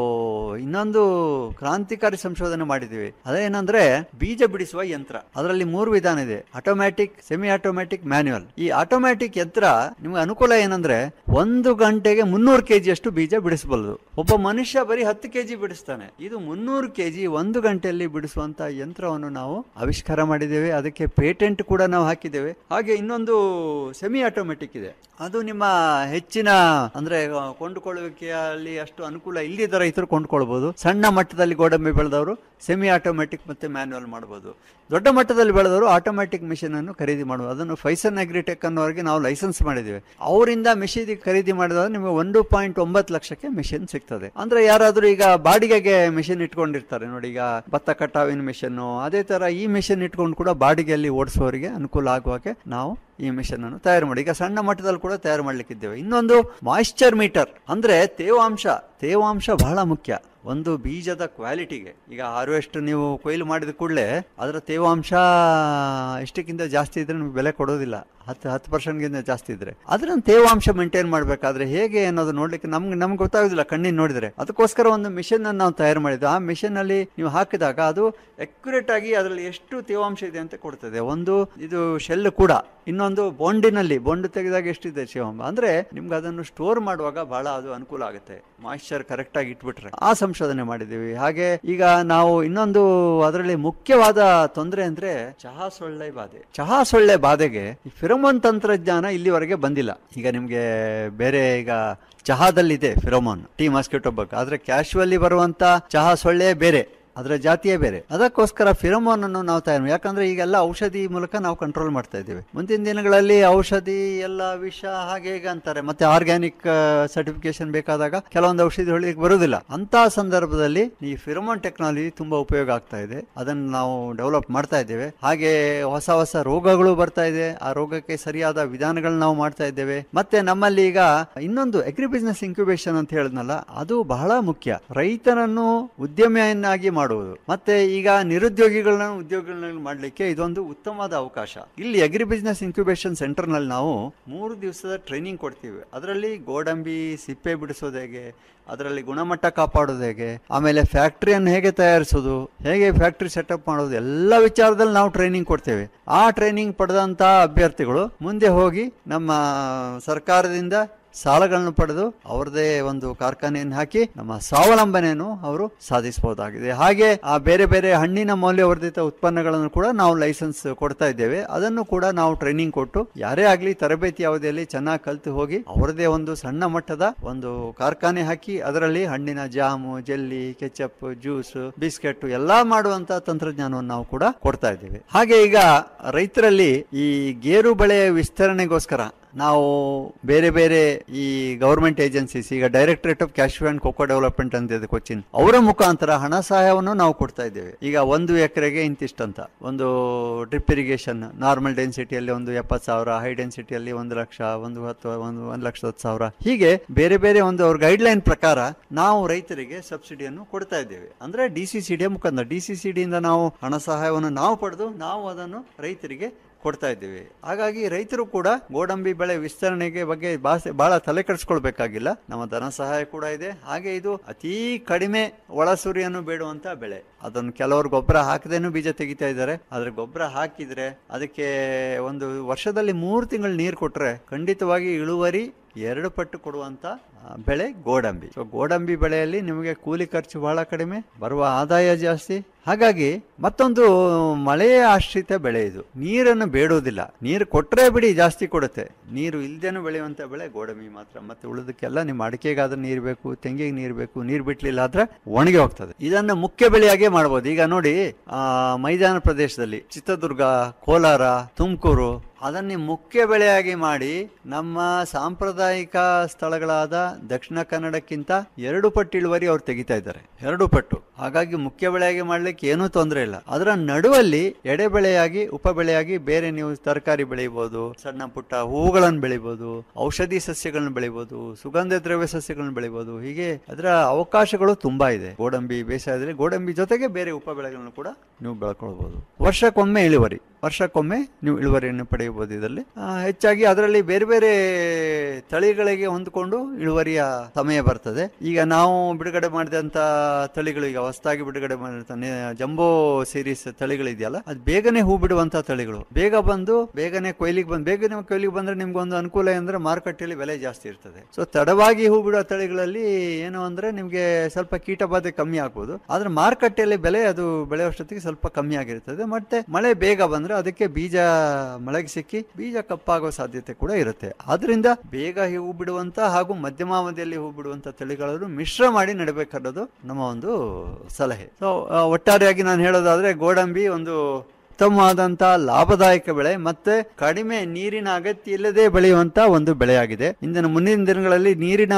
ಇನ್ನೊಂದು ಕ್ರಾಂತಿಕಾರಿ ಸಂಶೋಧನೆ ಮಾಡಿದ್ದೀವಿ ಅದೇನಂದ್ರೆ ಬೀಜ ಬಿಡಿಸುವ ಯಂತ್ರ ಅದರಲ್ಲಿ ಮೂರು ವಿಧಾನ ಇದೆ ಆಟೋಮ್ಯಾಟಿಕ್ ಸೆಮಿ ಆಟೋಮ್ಯಾಟಿಕ್ ಮ್ಯಾನ್ಯುವಲ್ ಈ ಆಟೋಮ್ಯಾಟಿಕ್ ಯಂತ್ರ ನಿಮ್ಗೆ ಅನುಕೂಲ ಏನಂದ್ರೆ ಒಂದು ಗಂಟೆಗೆ ಮುನ್ನೂರು ಕೆಜಿ ಅಷ್ಟು ಬೀಜ ಬಿಡಿಸಬಲ್ಲದು ಒಬ್ಬ ಮನುಷ್ಯ ಬರೀ ಹತ್ತು ಕೆಜಿ ಬಿಡಿಸ್ತಾನೆ ಇದು ಮುನ್ನೂರು ಕೆಜಿ ಒಂದು ಗಂಟೆಯಲ್ಲಿ ಬಿಡಿಸುವಂತ ಯಂತ್ರವನ್ನು ನಾವು ಆವಿಷ್ಕಾರ ಮಾಡಿದ್ದೇವೆ ಅದಕ್ಕೆ ಪೇಟೆಂಟ್ ಕೂಡ ನಾವು ಹಾಕಿದ್ದೇವೆ ಹಾಗೆ ಇನ್ನೊಂದು ಸೆಮಿ ಆಟೋಮೆಟಿಕ್ ಇದೆ ಅದು ನಿಮ್ಮ ಹೆಚ್ಚಿನ ಅಂದ್ರೆ ಆ, ಕೊಂಡುಕೊಳ್ಳುವಿಕೆಯಲ್ಲಿ ಅಷ್ಟು ಅನುಕೂಲ ಇಲ್ಲದ ರೈತರು ಕೊಂಡ್ಕೊಳ್ಬಹುದು ಸಣ್ಣ ಮಟ್ಟದಲ್ಲಿ ಗೋಡಂಬಿ ಬೆಳೆದವರು ಸೆಮಿ ಆಟೋಮೆಟಿಕ್ ಮತ್ತೆ ಮ್ಯಾನ್ಯುವಲ್ ಮಾಡಬಹುದು ದೊಡ್ಡ ಮಟ್ಟದಲ್ಲಿ ಬೆಳೆದವರು ಆಟೋಮ್ಯಾಟಿಕ್ ಮಿಷಿನ್ ಅನ್ನು ಖರೀದಿ ಮಾಡುವುದು ಅದನ್ನು ಫೈಸನ್ ಅಗ್ರಿಟೆಕ್ ಅನ್ನೋರಿಗೆ ನಾವು ಲೈಸೆನ್ಸ್ ಮಾಡಿದ್ದೇವೆ ಅವರಿಂದ ಮಿಷಿನ್ ಖರೀದಿ ಮಾಡಿದಾಗ ನಿಮಗೆ ಒಂದು ಪಾಯಿಂಟ್ ಒಂಬತ್ತು ಲಕ್ಷಕ್ಕೆ ಮಿಷಿನ್ ಸಿಗ್ತದೆ ಅಂದ್ರೆ ಯಾರಾದ್ರೂ ಈಗ ಬಾಡಿಗೆಗೆ ಮಿಷಿನ್ ಇಟ್ಕೊಂಡಿರ್ತಾರೆ ನೋಡಿ ಈಗ ಭತ್ತ ಕಟಾವಿನ ಮಿಷನ್ ಅದೇ ತರ ಈ ಮಿಷಿನ್ ಇಟ್ಕೊಂಡು ಕೂಡ ಬಾಡಿಗೆಯಲ್ಲಿ ಓಡಿಸುವವರಿಗೆ ಅನುಕೂಲ ಆಗುವಾಗೆ ನಾವು ಈ ಮಿಷನ್ ಅನ್ನು ತಯಾರು ಮಾಡಿ ಈಗ ಸಣ್ಣ ಮಟ್ಟದಲ್ಲಿ ಕೂಡ ತಯಾರು ಮಾಡ್ಲಿಕ್ಕಿದ್ದೇವೆ ಇನ್ನೊಂದು ಮಾಯಿಶ್ಚರ್ ಮೀಟರ್ ಅಂದ್ರೆ ತೇವಾಂಶ ತೇವಾಂಶ ಬಹಳ ಮುಖ್ಯ ಒಂದು ಬೀಜದ ಕ್ವಾಲಿಟಿಗೆ ಈಗ ಹಾರ್ವೆಸ್ಟ್ ನೀವು ಕೊಯ್ಲು ಮಾಡಿದ ಕೂಡಲೇ ಅದರ ತೇವಾಂಶ ಎಷ್ಟಕ್ಕಿಂತ ಜಾಸ್ತಿ ಇದ್ರೆ ನಿಮ್ಗೆ ಬೆಲೆ ಕೊಡೋದಿಲ್ಲ ಹತ್ತು ಹತ್ತು ಪರ್ಸೆಂಟ್ಗಿಂತ ಜಾಸ್ತಿ ಇದ್ರೆ ಅದನ್ನ ತೇವಾಂಶ ಮೇಂಟೈನ್ ಮಾಡಬೇಕಾದ್ರೆ ಹೇಗೆ ಅನ್ನೋದು ನೋಡ್ಲಿಕ್ಕೆ ನಮ್ಗೆ ನಮ್ಗೆ ಗೊತ್ತಾಗೋದಿಲ್ಲ ಕಣ್ಣಿನ ನೋಡಿದ್ರೆ ಅದಕ್ಕೋಸ್ಕರ ಒಂದು ಮಿಷನ್ ಅನ್ನು ನಾವು ತಯಾರು ಮಾಡಿದ್ವಿ ಆ ಮಿಷನ್ ಅಲ್ಲಿ ನೀವು ಹಾಕಿದಾಗ ಅದು ಅಕ್ಯುರೇಟ್ ಆಗಿ ಅದರಲ್ಲಿ ಎಷ್ಟು ತೇವಾಂಶ ಇದೆ ಅಂತ ಕೊಡ್ತದೆ ಒಂದು ಇದು ಶೆಲ್ ಕೂಡ ಇನ್ನೊಂದು ಬಾಂಡಿನಲ್ಲಿ ಬಾಂಡ್ ತೆಗೆದಾಗ ಎಷ್ಟಿದೆ ತೇವಾಂಶ ಅಂದ್ರೆ ನಿಮ್ಗೆ ಅದನ್ನು ಸ್ಟೋರ್ ಮಾಡುವಾಗ ಬಹಳ ಅದು ಅನುಕೂಲ ಆಗುತ್ತೆ ಮಾಯಿಶ್ಚರ್ ಕರೆಕ್ಟ್ ಆಗಿ ಇಟ್ಬಿಟ್ರೆ ಆ ಸಂಶೋಧನೆ ಮಾಡಿದ್ದೀವಿ ಹಾಗೆ ಈಗ ನಾವು ಇನ್ನೊಂದು ಅದರಲ್ಲಿ ಮುಖ್ಯವಾದ ತೊಂದರೆ ಅಂದ್ರೆ ಚಹಾ ಸೊಳ್ಳೆ ಬಾಧೆ ಚಹಾ ಸೊಳ್ಳೆ ಬಾಧೆಗೆ ಈ ಫಿರೋಮೋನ್ ತಂತ್ರಜ್ಞಾನ ಇಲ್ಲಿವರೆಗೆ ಬಂದಿಲ್ಲ ಈಗ ನಿಮ್ಗೆ ಬೇರೆ ಈಗ ಚಹಾದಲ್ಲಿದೆ ಫಿರೋಮೋನ್ ಟೀ ಮಾಸ್ಕೆಟೋ ಬಗ್ಗೆ ಆದ್ರೆ ಕ್ಯಾಶುವಲ್ಲಿ ಬರುವಂತ ಚಹಾ ಸೊಳ್ಳೆ ಬೇರೆ ಅದರ ಜಾತಿಯೇ ಬೇರೆ ಅದಕ್ಕೋಸ್ಕರ ಫಿರೋಮೋನ್ ಅನ್ನು ನಾವು ತಯಾರು ಯಾಕಂದ್ರೆ ಈಗೆಲ್ಲ ಔಷಧಿ ಮೂಲಕ ನಾವು ಕಂಟ್ರೋಲ್ ಮಾಡ್ತಾ ಇದ್ದೇವೆ ಮುಂದಿನ ದಿನಗಳಲ್ಲಿ ಔಷಧಿ ಎಲ್ಲ ವಿಷ ಹಾಗೆ ಹೀಗೆ ಅಂತಾರೆ ಮತ್ತೆ ಆರ್ಗ್ಯಾನಿಕ್ ಸರ್ಟಿಫಿಕೇಶನ್ ಬೇಕಾದಾಗ ಕೆಲವೊಂದು ಔಷಧಿ ಹೊಳಿಲಿಕ್ಕೆ ಬರುವುದಿಲ್ಲ ಅಂತ ಸಂದರ್ಭದಲ್ಲಿ ಈ ಫಿರೋಮೋನ್ ಟೆಕ್ನಾಲಜಿ ತುಂಬಾ ಉಪಯೋಗ ಆಗ್ತಾ ಇದೆ ಅದನ್ನು ನಾವು ಡೆವಲಪ್ ಮಾಡ್ತಾ ಇದ್ದೇವೆ ಹಾಗೆ ಹೊಸ ಹೊಸ ರೋಗಗಳು ಬರ್ತಾ ಇದೆ ಆ ರೋಗಕ್ಕೆ ಸರಿಯಾದ ವಿಧಾನಗಳನ್ನ ನಾವು ಮಾಡ್ತಾ ಇದ್ದೇವೆ ಮತ್ತೆ ನಮ್ಮಲ್ಲಿ ಈಗ ಇನ್ನೊಂದು ಅಗ್ರಿ ಬಿಸ್ನೆಸ್ ಇನ್ಕ್ಯುಬೇಷನ್ ಅಂತ ಹೇಳಿದ್ನಲ್ಲ ಅದು ಬಹಳ ಮುಖ್ಯ ರೈತನನ್ನು ಉದ್ಯಮಿಯನ್ನಾಗಿ ಮಾಡುವುದು ಮತ್ತೆ ಈಗ ನಿರುದ್ಯೋಗಿಗಳನ್ನ ಉದ್ಯೋಗಿಗಳನ್ನ ಮಾಡಲಿಕ್ಕೆ ಇದೊಂದು ಉತ್ತಮವಾದ ಅವಕಾಶ ಇಲ್ಲಿ ಅಗ್ರಿ ಬಿಸ್ನೆಸ್ ಇನ್ಕ್ಯುಬೇಷನ್ ಸೆಂಟರ್ ನಲ್ಲಿ ನಾವು ಮೂರು ದಿವಸದ ಟ್ರೈನಿಂಗ್ ಕೊಡ್ತೀವಿ ಅದರಲ್ಲಿ ಗೋಡಂಬಿ ಸಿಪ್ಪೆ ಬಿಡಿಸೋದು ಹೇಗೆ ಅದರಲ್ಲಿ ಗುಣಮಟ್ಟ ಕಾಪಾಡೋದು ಹೇಗೆ ಆಮೇಲೆ ಫ್ಯಾಕ್ಟ್ರಿಯನ್ನು ಹೇಗೆ ತಯಾರಿಸೋದು ಹೇಗೆ ಫ್ಯಾಕ್ಟ್ರಿ ಸೆಟಪ್ ಮಾಡೋದು ಎಲ್ಲ ವಿಚಾರದಲ್ಲಿ ನಾವು ಟ್ರೈನಿಂಗ್ ಕೊಡ್ತೇವೆ ಆ ಟ್ರೈನಿಂಗ್ ಪಡೆದಂತ ಅಭ್ಯರ್ಥಿಗಳು ಮುಂದೆ ಹೋಗಿ ನಮ್ಮ ಸರ್ಕಾರದಿಂದ ಸಾಲಗಳನ್ನು ಪಡೆದು ಅವರದೇ ಒಂದು ಕಾರ್ಖಾನೆಯನ್ನು ಹಾಕಿ ನಮ್ಮ ಸ್ವಾವಲಂಬನೆಯನ್ನು ಅವರು ಸಾಧಿಸಬಹುದಾಗಿದೆ ಹಾಗೆ ಆ ಬೇರೆ ಬೇರೆ ಹಣ್ಣಿನ ಮೌಲ್ಯವರ್ಧಿತ ಉತ್ಪನ್ನಗಳನ್ನು ಕೂಡ ನಾವು ಲೈಸೆನ್ಸ್ ಕೊಡ್ತಾ ಇದ್ದೇವೆ ಅದನ್ನು ಕೂಡ ನಾವು ಟ್ರೈನಿಂಗ್ ಕೊಟ್ಟು ಯಾರೇ ಆಗ್ಲಿ ತರಬೇತಿ ಅವಧಿಯಲ್ಲಿ ಚೆನ್ನಾಗಿ ಕಲ್ತು ಹೋಗಿ ಅವರದೇ ಒಂದು ಸಣ್ಣ ಮಟ್ಟದ ಒಂದು ಕಾರ್ಖಾನೆ ಹಾಕಿ ಅದರಲ್ಲಿ ಹಣ್ಣಿನ jam jelly ketchup juice biscuit ಎಲ್ಲಾ ಮಾಡುವಂತ ತಂತ್ರಜ್ಞಾನವನ್ನು ನಾವು ಕೂಡ ಕೊಡ್ತಾ ಇದ್ದೇವೆ ಹಾಗೆ ಈಗ ರೈತರಲ್ಲಿ ಈ ಗೇರು ಬೆಳೆಯ ವಿಸ್ತರಣೆಗೋಸ್ಕರ ನಾವು ಬೇರೆ ಬೇರೆ ಈ ಗವರ್ಮೆಂಟ್ ಏಜೆನ್ಸೀಸ್ ಈಗ directorate of cashew and cocoa development ಅಂತ ಇದೆ ಕೊಚ್ಚಿನ್ ಅವರ ಮುಖಾಂತರ ಹಣ ಸಹಾಯವನ್ನು ನಾವು ಕೊಡ್ತಾ ಇದ್ದೇವೆ ಈಗ ಒಂದು ಎಕರೆಗೆ ಇಂತಿಷ್ಟಂತ ಒಂದು ಡ್ರಿಪ್ ಇರಿಗೇಷನ್ ನಾರ್ಮಲ್ ಡೆನ್ಸಿಟಿಯಲ್ಲಿ ಒಂದು ಎಪ್ಪತ್ತು ಸಾವಿರ ಹೈ ಡೆನ್ಸಿಟಿಯಲ್ಲಿ ಒಂದು ಲಕ್ಷ ಒಂದು ಹತ್ತು ಒಂದು ಒಂದು ಲಕ್ಷದ ಹತ್ತು ಸಾವಿರ ಹೀಗೆ ಬೇರೆ ಬೇರೆ ಒಂದು ಅವ್ರ ಗೈಡ್ ಲೈನ್ ಪ್ರಕಾರ ನಾವು ರೈತರಿಗೆ ಸಬ್ಸಿಡಿಯನ್ನು ಕೊಡ್ತಾ ಇದ್ದೇವೆ ಅಂದ್ರೆ ಡಿ ಸಿ ಸಿ ಡಿ ಮುಖಾಂತರ ಡಿ ಸಿ ಸಿ ಡಿಯಿಂದ ನಾವು ಹಣ ಸಹಾಯವನ್ನು ನಾವು ಪಡೆದು ನಾವು ಅದನ್ನು ರೈತರಿಗೆ ಕೊಡ್ತಾ ಇದ್ದೀವಿ ಹಾಗಾಗಿ ರೈತರು ಕೂಡ ಗೋಡಂಬಿ ಬೆಳೆ ವಿಸ್ತರಣೆಗೆ ಬಗ್ಗೆ ಬಾಸೆ ಬಹಳ ತಲೆ ಕೆಡಿಸ್ಕೊಳ್ಬೇಕಾಗಿಲ್ಲ ನಮ್ಮ ಧನ ಸಹಾಯ ಕೂಡ ಇದೆ ಹಾಗೆ ಇದು ಅತೀ ಕಡಿಮೆ ಒಳಸುರಿಯನ್ನು ಬೇಡುವಂತ ಬೆಳೆ ಅದನ್ನು ಕೆಲವರು ಗೊಬ್ಬರ ಹಾಕದೇನು ಬೀಜ ತೆಗಿತಾ ಇದ್ದಾರೆ ಆದ್ರೆ ಗೊಬ್ಬರ ಹಾಕಿದ್ರೆ ಅದಕ್ಕೆ ಒಂದು ವರ್ಷದಲ್ಲಿ ಮೂರು ತಿಂಗಳು ನೀರು ಕೊಟ್ರೆ ಖಂಡಿತವಾಗಿ ಇಳುವರಿ ಎರಡು ಪಟ್ಟು ಕೊಡುವಂತ ಆ, ಬೆಳೆ ಗೋಡಂಬಿ ಸೊ ಗೋಡಂಬಿ ಬೆಳೆಯಲ್ಲಿ ನಿಮಗೆ ಕೂಲಿ ಖರ್ಚು ಬಹಳ ಕಡಿಮೆ ಬರುವ ಆದಾಯ ಜಾಸ್ತಿ ಹಾಗಾಗಿ ಮತ್ತೊಂದು ಮಳೆ ಆಶ್ರಿತ ಬೆಳೆ ಇದು ನೀರನ್ನು ಬೇಡೋದಿಲ್ಲ ನೀರು ಕೊಟ್ಟರೆ ಬಿಡಿ ಜಾಸ್ತಿ ಕೊಡುತ್ತೆ ನೀರು ಇಲ್ದೇನು ಬೆಳೆಯುವಂಥ ಬೆಳೆ ಗೋಡಂಬಿ ಮಾತ್ರ ಮತ್ತೆ ಉಳಿದಕ್ಕೆಲ್ಲ ನಿಮ್ಮ ಅಡಿಕೆಗಾದ್ರೆ ನೀರು ಬೇಕು ತೆಂಗಿಗೆ ನೀರು ಬೇಕು ನೀರು ಬಿಟ್ಲಿಲ್ಲ ಆದ್ರೆ ಒಣಗಿ ಹೋಗ್ತದೆ ಇದನ್ನು ಮುಖ್ಯ ಬೆಳೆಯಾಗೇ ಮಾಡ್ಬೋದು ಈಗ ನೋಡಿ ಆ ಮೈದಾನ ಪ್ರದೇಶದಲ್ಲಿ ಚಿತ್ರದುರ್ಗ ಕೋಲಾರ ತುಮಕೂರು ಅದನ್ನೇ ಮುಖ್ಯ ಬೆಳೆಯಾಗಿ ಮಾಡಿ ನಮ್ಮ ಸಾಂಪ್ರದಾಯಿಕ ಸ್ಥಳಗಳಾದ ದಕ್ಷಿಣ ಕನ್ನಡಕ್ಕಿಂತ ಎರಡು ಪಟ್ಟು ಇಳುವರಿ ಅವ್ರು ತೆಗಿತಾ ಇದ್ದಾರೆ ಎರಡು ಪಟ್ಟು ಹಾಗಾಗಿ ಮುಖ್ಯ ಬೆಳೆಯಾಗಿ ಮಾಡ್ಲಿಕ್ಕೆ ಏನೂ ತೊಂದರೆ ಇಲ್ಲ ಅದರ ನಡುವಲ್ಲಿ ಎಡೆ ಬೆಳೆಯಾಗಿ ಉಪ ಬೆಳೆಯಾಗಿ ಬೇರೆ ನೀವು ತರಕಾರಿ ಬೆಳಿಬಹುದು ಸಣ್ಣ ಪುಟ್ಟ ಹೂಗಳನ್ನು ಬೆಳಿಬಹುದು ಔಷಧಿ ಸಸ್ಯಗಳನ್ನು ಬೆಳಿಬಹುದು ಸುಗಂಧ ದ್ರವ್ಯ ಸಸ್ಯಗಳನ್ನು ಬೆಳಿಬಹುದು ಹೀಗೆ ಅದರ ಅವಕಾಶಗಳು ತುಂಬಾ ಇದೆ ಗೋಡಂಬಿ ಬೇಸಾಯದಲ್ಲಿ ಗೋಡಂಬಿ ಜೊತೆಗೆ ಬೇರೆ ಉಪ ಬೆಳೆಗಳನ್ನು ಕೂಡ ನೀವು ಬೆಳ್ಕೊಳ್ಬಹುದು ವರ್ಷಕ್ಕೊಮ್ಮೆ ಇಳುವರಿ ವರ್ಷಕ್ಕೊಮ್ಮೆ ನೀವು ಇಳುವರಿಯನ್ನು ಪಡೆಯಬಹುದು ಇದರಲ್ಲಿ ಆ, ಹೆಚ್ಚಾಗಿ ಅದರಲ್ಲಿ ಬೇರೆ ಬೇರೆ ತಳಿಗಳಿಗೆ ಹೊಂದಿಕೊಂಡು ಇಳುವರಿಯ ಸಮಯ ಬರ್ತದೆ ಈಗ ನಾವು ಬಿಡುಗಡೆ ಮಾಡಿದಂತ ತಳಿಗಳು ಈಗ ಹೊಸದಾಗಿ ಬಿಡುಗಡೆ ಮಾಡಿದಂತ ನೆ- ಜಂಬೋ ಸೀರೀಸ್ ತಳಿಗಳಿದೆಯಲ್ಲ ಅದು ಬೇಗನೆ ಹೂ ಬಿಡುವಂತ ತಳಿಗಳು ಬೇಗ ಬಂದು ಬೇಗನೆ ಕೊಯ್ಲಿಗೆ ಬಂದು ಬೇಗನೆ ಕೊಯ್ಲಿಗೆ ಬಂದ್ರೆ ನಿಮ್ಗೊಂದು ಅನುಕೂಲ ಅಂದ್ರೆ ಮಾರುಕಟ್ಟೆಯಲ್ಲಿ ಬೆಲೆ ಜಾಸ್ತಿ ಇರ್ತದೆ ಸೊ ತಡವಾಗಿ ಹೂ ಬಿಡುವ ತಳಿಗಳಲ್ಲಿ ಏನು ಅಂದ್ರೆ ನಿಮ್ಗೆ ಸ್ವಲ್ಪ ಕೀಟ ಬಾಧೆ ಕಮ್ಮಿ ಆಗ್ಬೋದು ಆದ್ರೆ ಮಾರುಕಟ್ಟೆಯಲ್ಲಿ ಬೆಲೆ ಅದು ಬೆಳೆಯೋಷ್ಟೊತ್ತಿಗೆ ಸ್ವಲ್ಪ ಕಮ್ಮಿ ಆಗಿರ್ತದೆ ಮತ್ತೆ ಮಳೆ ಬೇಗ ಬಂದ್ರೆ ಅದಕ್ಕೆ ಬೀಜ ಮಳೆಗೆ ಸಿಕ್ಕಿ ಬೀಜ ಕಪ್ಪಾಗೋ ಸಾಧ್ಯತೆ ಕೂಡ ಇರುತ್ತೆ ಆದ್ರಿಂದ ಬೇಗ ಹೂ ಬಿಡುವಂತ ಹಾಗೂ ಮಧ್ಯಮಾವಧಿಯಲ್ಲಿ ಹೂ ಬಿಡುವಂತ ತಳಿಗಳನ್ನು ಮಿಶ್ರ ಮಾಡಿ ನೆಡಬೇಕನ್ನೋದು ನಮ್ಮ ಒಂದು ಸಲಹೆ ಸೊ ಒಟ್ಟಾರೆಯಾಗಿ ನಾನು ಹೇಳೋದಾದ್ರೆ ಗೋಡಂಬಿ ಒಂದು ಉತ್ತಮವಾದಂತ ಲಾಭದಾಯಕ ಬೆಳೆ ಮತ್ತೆ ಕಡಿಮೆ ನೀರಿನ ಅಗತ್ಯ ಇಲ್ಲದೆ ಬೆಳೆಯುವಂತ ಒಂದು ಬೆಳೆಯಾಗಿದೆ ಇಂದಿನ ಮುಂದಿನ ದಿನಗಳಲ್ಲಿ ನೀರಿನ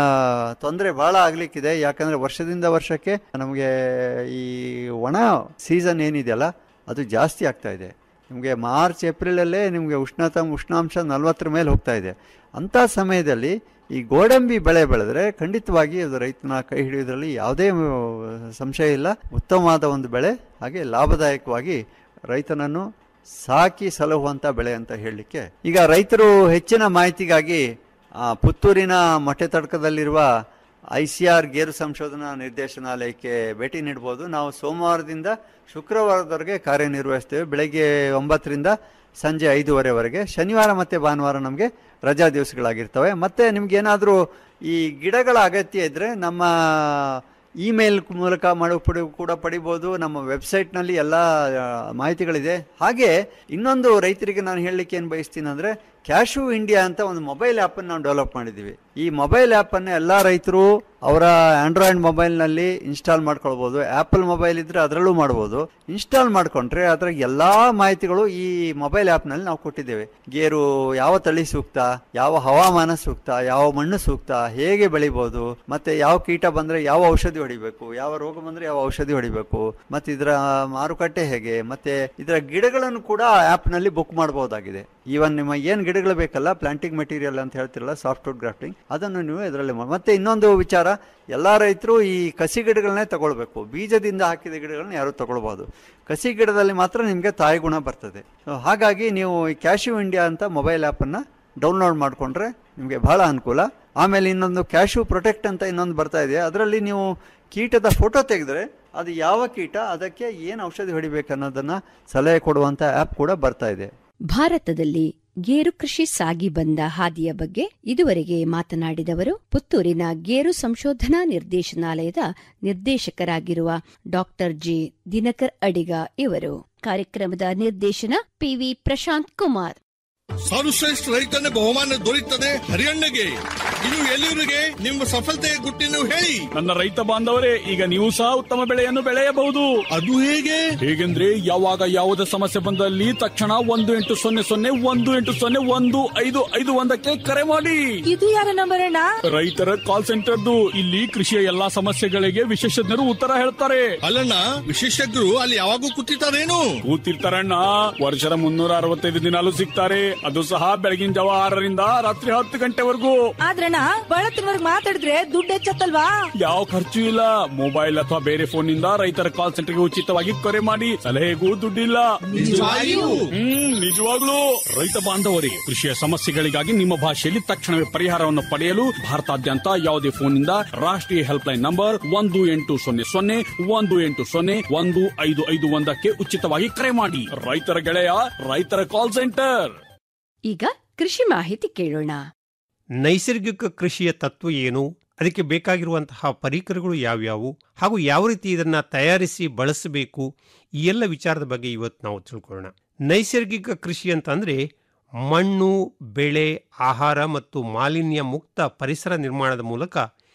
ತೊಂದರೆ ಬಹಳ ಆಗ್ಲಿಕ್ಕಿದೆ ಯಾಕಂದ್ರೆ ವರ್ಷದಿಂದ ವರ್ಷಕ್ಕೆ ನಮಗೆ ಈ ಒಣ ಸೀಸನ್ ಏನಿದೆಯಲ್ಲ ಅದು ಜಾಸ್ತಿ ಆಗ್ತಾ ಇದೆ ನಿಮಗೆ ಮಾರ್ಚ್ ಏಪ್ರಿಲಲ್ಲೇ ನಿಮಗೆ ಉಷ್ಣತ ಉಷ್ಣಾಂಶ ನಲ್ವತ್ತರ ಮೇಲೆ ಹೋಗ್ತಾ ಇದೆ ಅಂಥ ಸಮಯದಲ್ಲಿ ಈ ಗೋಡಂಬಿ ಬೆಳೆ ಬೆಳೆದ್ರೆ ಖಂಡಿತವಾಗಿ ಅದು ರೈತನ ಕೈ ಹಿಡಿಯೋದ್ರಲ್ಲಿ ಯಾವುದೇ ಆ, ಸಂಶಯ ಇಲ್ಲ ಉತ್ತಮವಾದ ಒಂದು ಬೆಳೆ ಹಾಗೆ ಲಾಭದಾಯಕವಾಗಿ ರೈತನನ್ನು ಸಾಕಿ ಸಲಹುವಂಥ ಬೆಳೆ ಅಂತ ಹೇಳಲಿಕ್ಕೆ ಈಗ ರೈತರು ಹೆಚ್ಚಿನ ಮಾಹಿತಿಗಾಗಿ ಆ, ಪುತ್ತೂರಿನ ಮೊಟ್ಟೆ ತಡ್ಕದಲ್ಲಿರುವ ಐ ಸಿ ಆರ್ ಗೇರು ಸಂಶೋಧನಾ ನಿರ್ದೇಶನಾಲಯಕ್ಕೆ ಭೇಟಿ ನೀಡಬಹುದು ನಾವು ಸೋಮವಾರದಿಂದ ಶುಕ್ರವಾರದವರೆಗೆ ಕಾರ್ಯನಿರ್ವಹಿಸ್ತೇವೆ ಬೆಳಗ್ಗೆ ಒಂಬತ್ತರಿಂದ ಸಂಜೆ ಐದೂವರೆವರೆಗೆ ಶನಿವಾರ ಮತ್ತು ಭಾನುವಾರ ನಮಗೆ ರಜಾ ದಿವಸಗಳಾಗಿರ್ತವೆ ಮತ್ತು ನಿಮ್ಗೇನಾದರೂ ಈ ಗಿಡಗಳ ಅಗತ್ಯ ಇದ್ದರೆ ನಮ್ಮ ಇಮೇಲ್ ಮೂಲಕ ಮಾಡಿ ಪಡಿ ಕೂಡ ಪಡಿಬೋದು ನಮ್ಮ ವೆಬ್ಸೈಟ್ನಲ್ಲಿ ಎಲ್ಲ ಆ, ಮಾಹಿತಿಗಳಿದೆ ಹಾಗೆ ಇನ್ನೊಂದು ರೈತರಿಗೆ ನಾನು ಹೇಳಲಿಕ್ಕೆ ಏನು ಬಯಸ್ತೀನಿ ಅಂದರೆ ಕ್ಯಾಶು ಇಂಡಿಯಾ ಅಂತ ಒಂದು ಮೊಬೈಲ್ ಆ್ಯಪನ್ನು ನಾವು ಡೆವಲಪ್ ಮಾಡಿದ್ದೀವಿ ಈ ಮೊಬೈಲ್ ಆ್ಯಪನ್ನು ಎಲ್ಲ ರೈತರು ಅವರ ಆಂಡ್ರಾಯ್ಡ್ ಮೊಬೈಲ್ನಲ್ಲಿ ಇನ್ಸ್ಟಾಲ್ ಮಾಡ್ಕೊಳ್ಬೋದು ಆ್ಯಪಲ್ ಮೊಬೈಲ್ ಇದ್ದರೆ ಅದರಲ್ಲೂ ಮಾಡ್ಬೋದು ಇನ್ಸ್ಟಾಲ್ ಮಾಡಿಕೊಂಡ್ರೆ ಅದರ ಎಲ್ಲ ಮಾಹಿತಿಗಳು ಈ ಮೊಬೈಲ್ ಆ್ಯಪ್ನಲ್ಲಿ ನಾವು ಕೊಟ್ಟಿದ್ದೇವೆ ಗೇರು ಯಾವ ತಳಿ ಸೂಕ್ತ ಯಾವ ಹವಾಮಾನ ಸೂಕ್ತ ಯಾವ ಮಣ್ಣು ಸೂಕ್ತ ಹೇಗೆ ಬೆಳಿಬೋದು ಮತ್ತೆ ಯಾವ ಕೀಟ ಬಂದರೆ ಯಾವ ಔಷಧಿ ಹೊಡಿಬೇಕು ಯಾವ ರೋಗ ಬಂದರೆ ಯಾವ ಔಷಧಿ ಹೊಡಿಬೇಕು ಮತ್ತೆ ಇದರ ಮಾರುಕಟ್ಟೆ ಹೇಗೆ ಮತ್ತೆ ಇದರ ಗಿಡಗಳನ್ನು ಕೂಡ ಆ್ಯಪ್ನಲ್ಲಿ ಬುಕ್ ಮಾಡಬಹುದಾಗಿದೆ ಈವನ್ ನಿಮ್ಮ ಏನು ಗಿಡಗಳು ಬೇಕಲ್ಲ ಪ್ಲಾಂಟಿಂಗ್ ಮೆಟೀರಿಯಲ್ ಅಂತ ಹೇಳ್ತಿರಲ್ಲ ಸಾಫ್ಟ್ವುಡ್ ಗ್ರಾಫ್ಟಿಂಗ್ ಅದನ್ನು ನೀವು ಇದರಲ್ಲಿ ಮಾ- ಮತ್ತೆ ಇನ್ನೊಂದು ವಿಚಾರ ಎಲ್ಲ ರೈತರು ಈ ಕಸಿ ಗಿಡಗಳನ್ನೇ ತಗೊಳ್ಬೇಕು ಬೀಜದಿಂದ ಹಾಕಿದ ಗಿಡಗಳನ್ನ ಯಾರು ತಗೊಳ್ಬೋದು ಕಸಿ ಗಿಡದಲ್ಲಿ ಮಾತ್ರ ನಿಮಗೆ ತಾಯಿ ಗುಣ ಬರ್ತದೆ So ಹಾಗಾಗಿ ನೀವು ಈ ಕ್ಯಾಶ್ಯೂ ಇಂಡಿಯಾ ಅಂತ ಮೊಬೈಲ್ ಆ್ಯಪನ್ನು ಡೌನ್ಲೋಡ್ ಮಾಡಿಕೊಂಡ್ರೆ ನಿಮಗೆ ಬಹಳ ಅನುಕೂಲ ಆಮೇಲೆ ಇನ್ನೊಂದು ಕ್ಯಾಶ್ಯೂ ಪ್ರೊಟೆಕ್ಟ್ ಅಂತ ಇನ್ನೊಂದು ಬರ್ತಾ ಇದೆ ಅದರಲ್ಲಿ ನೀವು ಕೀಟದ ಫೋಟೋ ತೆಗೆದ್ರೆ ಅದು ಯಾವ ಕೀಟ ಅದಕ್ಕೆ ಏನು ಔಷಧಿ ಹೊಡಿಬೇಕು ಅನ್ನೋದನ್ನ ಸಲಹೆ ಕೊಡುವಂತ ಆ್ಯಪ್ ಕೂಡ ಬರ್ತಾ ಇದೆ ಭಾರತದಲ್ಲಿ ಗೇರು ಕೃಷಿ ಸಾಗಿ ಬಂದ ಹಾದಿಯ ಬಗ್ಗೆ ಇದುವರೆಗೆ ಮಾತನಾಡಿದವರು ಪುತ್ತೂರಿನ ಗೇರು ಸಂಶೋಧನಾ ನಿರ್ದೇಶನಾಲಯದ ನಿರ್ದೇಶಕರಾಗಿರುವ ಡಾಕ್ಟರ್ ಜಿ ದಿನಕರ್ ಅಡಿಗ ಇವರು ಕಾರ್ಯಕ್ರಮದ ನಿರ್ದೇಶನ ಪಿವಿ ಪ್ರಶಾಂತ್ ಕುಮಾರ್ ಸರ್ವಶ್ರೇಷ್ಠ ರೈತನ ಬಹುಮಾನ ದೊರೆಯುತ್ತದೆ ಹರಿಯಣ್ಣಗೆ ಇನ್ನು ಎಲ್ಲಿವರಿಗೆ ನಿಮ್ಮ ಸಫಲತೆಯ ಗುಟ್ಟಿನ ಹೇಳಿ ನನ್ನ ರೈತ ಬಾಂಧವರೇ ಈಗ ನೀವು ಸಹ ಉತ್ತಮ ಬೆಳೆಯನ್ನು ಬೆಳೆಯಬಹುದು ಅದು ಹೇಗೆ ಹೇಗೆಂದ್ರೆ ಯಾವಾಗ ಯಾವುದೇ ಸಮಸ್ಯೆ ಬಂದಲ್ಲಿ ತಕ್ಷಣ ಒಂದು ಎಂಟು ಸೊನ್ನೆ ಸೊನ್ನೆ ಒಂದು ಎಂಟು ಸೊನ್ನೆ ಒಂದು ಐದು ಐದು ಒಂದಕ್ಕೆ ಕರೆ ಮಾಡಿ ಇದು ಯಾರ ನಂಬರ್ ಅಣ್ಣ ರೈತರ ಕಾಲ್ ಸೆಂಟರ್ದು ಇಲ್ಲಿ ಕೃಷಿಯ ಎಲ್ಲಾ ಸಮಸ್ಯೆಗಳಿಗೆ ವಿಶೇಷಜ್ಞರು ಉತ್ತರ ಹೇಳ್ತಾರೆ ಅಲ್ಲಣ್ಣ ವಿಶೇಷಜ್ಞರು ಅಲ್ಲಿ ಯಾವಾಗೂ ಕೂತಿರ್ತಾರೇನು ಕೂತಿರ್ತಾರಣ್ಣ ವರ್ಷದ ಮುನ್ನೂರ ಅರವತ್ತೈದು ದಿನಾಲು ಸಿಗ್ತಾರೆ ಅದು ಸಹ ಬೆಳಗಿನ ಜಾವ ಆರರಿಂದ ರಾತ್ರಿ ಹತ್ತು ಗಂಟೆವರೆಗೂ ಆದ್ರಣ್ಣ ಬಳತ್ತಿನವರ್ಗ್ ಮಾತಾಡಿದ್ರೆ ದುಡ್ಡು ಹೆಚ್ಚತ್ತಲ್ವಾ ಯಾವ ಖರ್ಚು ಇಲ್ಲ ಮೊಬೈಲ್ ಅಥವಾ ಬೇರೆ ಫೋನ್ ನಿಂದ ರೈತರ ಕಾಲ್ ಸೆಂಟರ್ಗೆ ಉಚಿತವಾಗಿ ಕರೆ ಮಾಡಿ ಸಲಹೆಗೂ ದುಡ್ಡಿಲ್ಲ ನಿಜವಾಗಿಯೂ? ಹ್ಮ್ ನಿಜವಾಗ್ಲೂ ರೈತ ಬಾಂಧವರೇ ಕೃಷಿಯ ಸಮಸ್ಯೆಗಳಿಗಾಗಿ ನಿಮ್ಮ ಭಾಷೆಯಲ್ಲಿ ತಕ್ಷಣವೇ ಪರಿಹಾರವನ್ನು ಪಡೆಯಲು ಭಾರತಾದ್ಯಂತ ಯಾವುದೇ ಫೋನ್ ನಿಂದ ರಾಷ್ಟ್ರೀಯ ಹೆಲ್ಪ್ ಲೈನ್ ನಂಬರ್ ಒಂದು ಎಂಟು ಸೊನ್ನೆ ಸೊನ್ನೆ ಒಂದು ಎಂಟು ಸೊನ್ನೆ ಒಂದು ಐದು ಐದು ಒಂದಕ್ಕೆ ಉಚಿತವಾಗಿ ಕರೆ ಮಾಡಿ ರೈತರ ಗೆಳೆಯ ರೈತರ ಕಾಲ್ ಸೆಂಟರ್ ಈಗ ಕೃಷಿ ಮಾಹಿತಿ ಕೇಳೋಣ ನೈಸರ್ಗಿಕ ಕೃಷಿಯ ತತ್ವ ಏನು ಅದಕ್ಕೆ ಬೇಕಾಗಿರುವಂತಹ ಪರಿಕರಗಳು ಯಾವ್ಯಾವು ಹಾಗೂ ಯಾವ ರೀತಿ ಇದನ್ನ ತಯಾರಿಸಿ ಬಳಸಬೇಕು ಈ ಎಲ್ಲ ವಿಚಾರದ ಬಗ್ಗೆ ಇವತ್ತು ನಾವು ತಿಳ್ಕೊಳ್ಳೋಣ ನೈಸರ್ಗಿಕ ಕೃಷಿ ಅಂತಂದ್ರೆ ಮಣ್ಣು ಬೆಳೆ ಆಹಾರ ಮತ್ತು ಮಾಲಿನ್ಯ ಮುಕ್ತ ಪರಿಸರ ನಿರ್ಮಾಣದ ಮೂಲಕ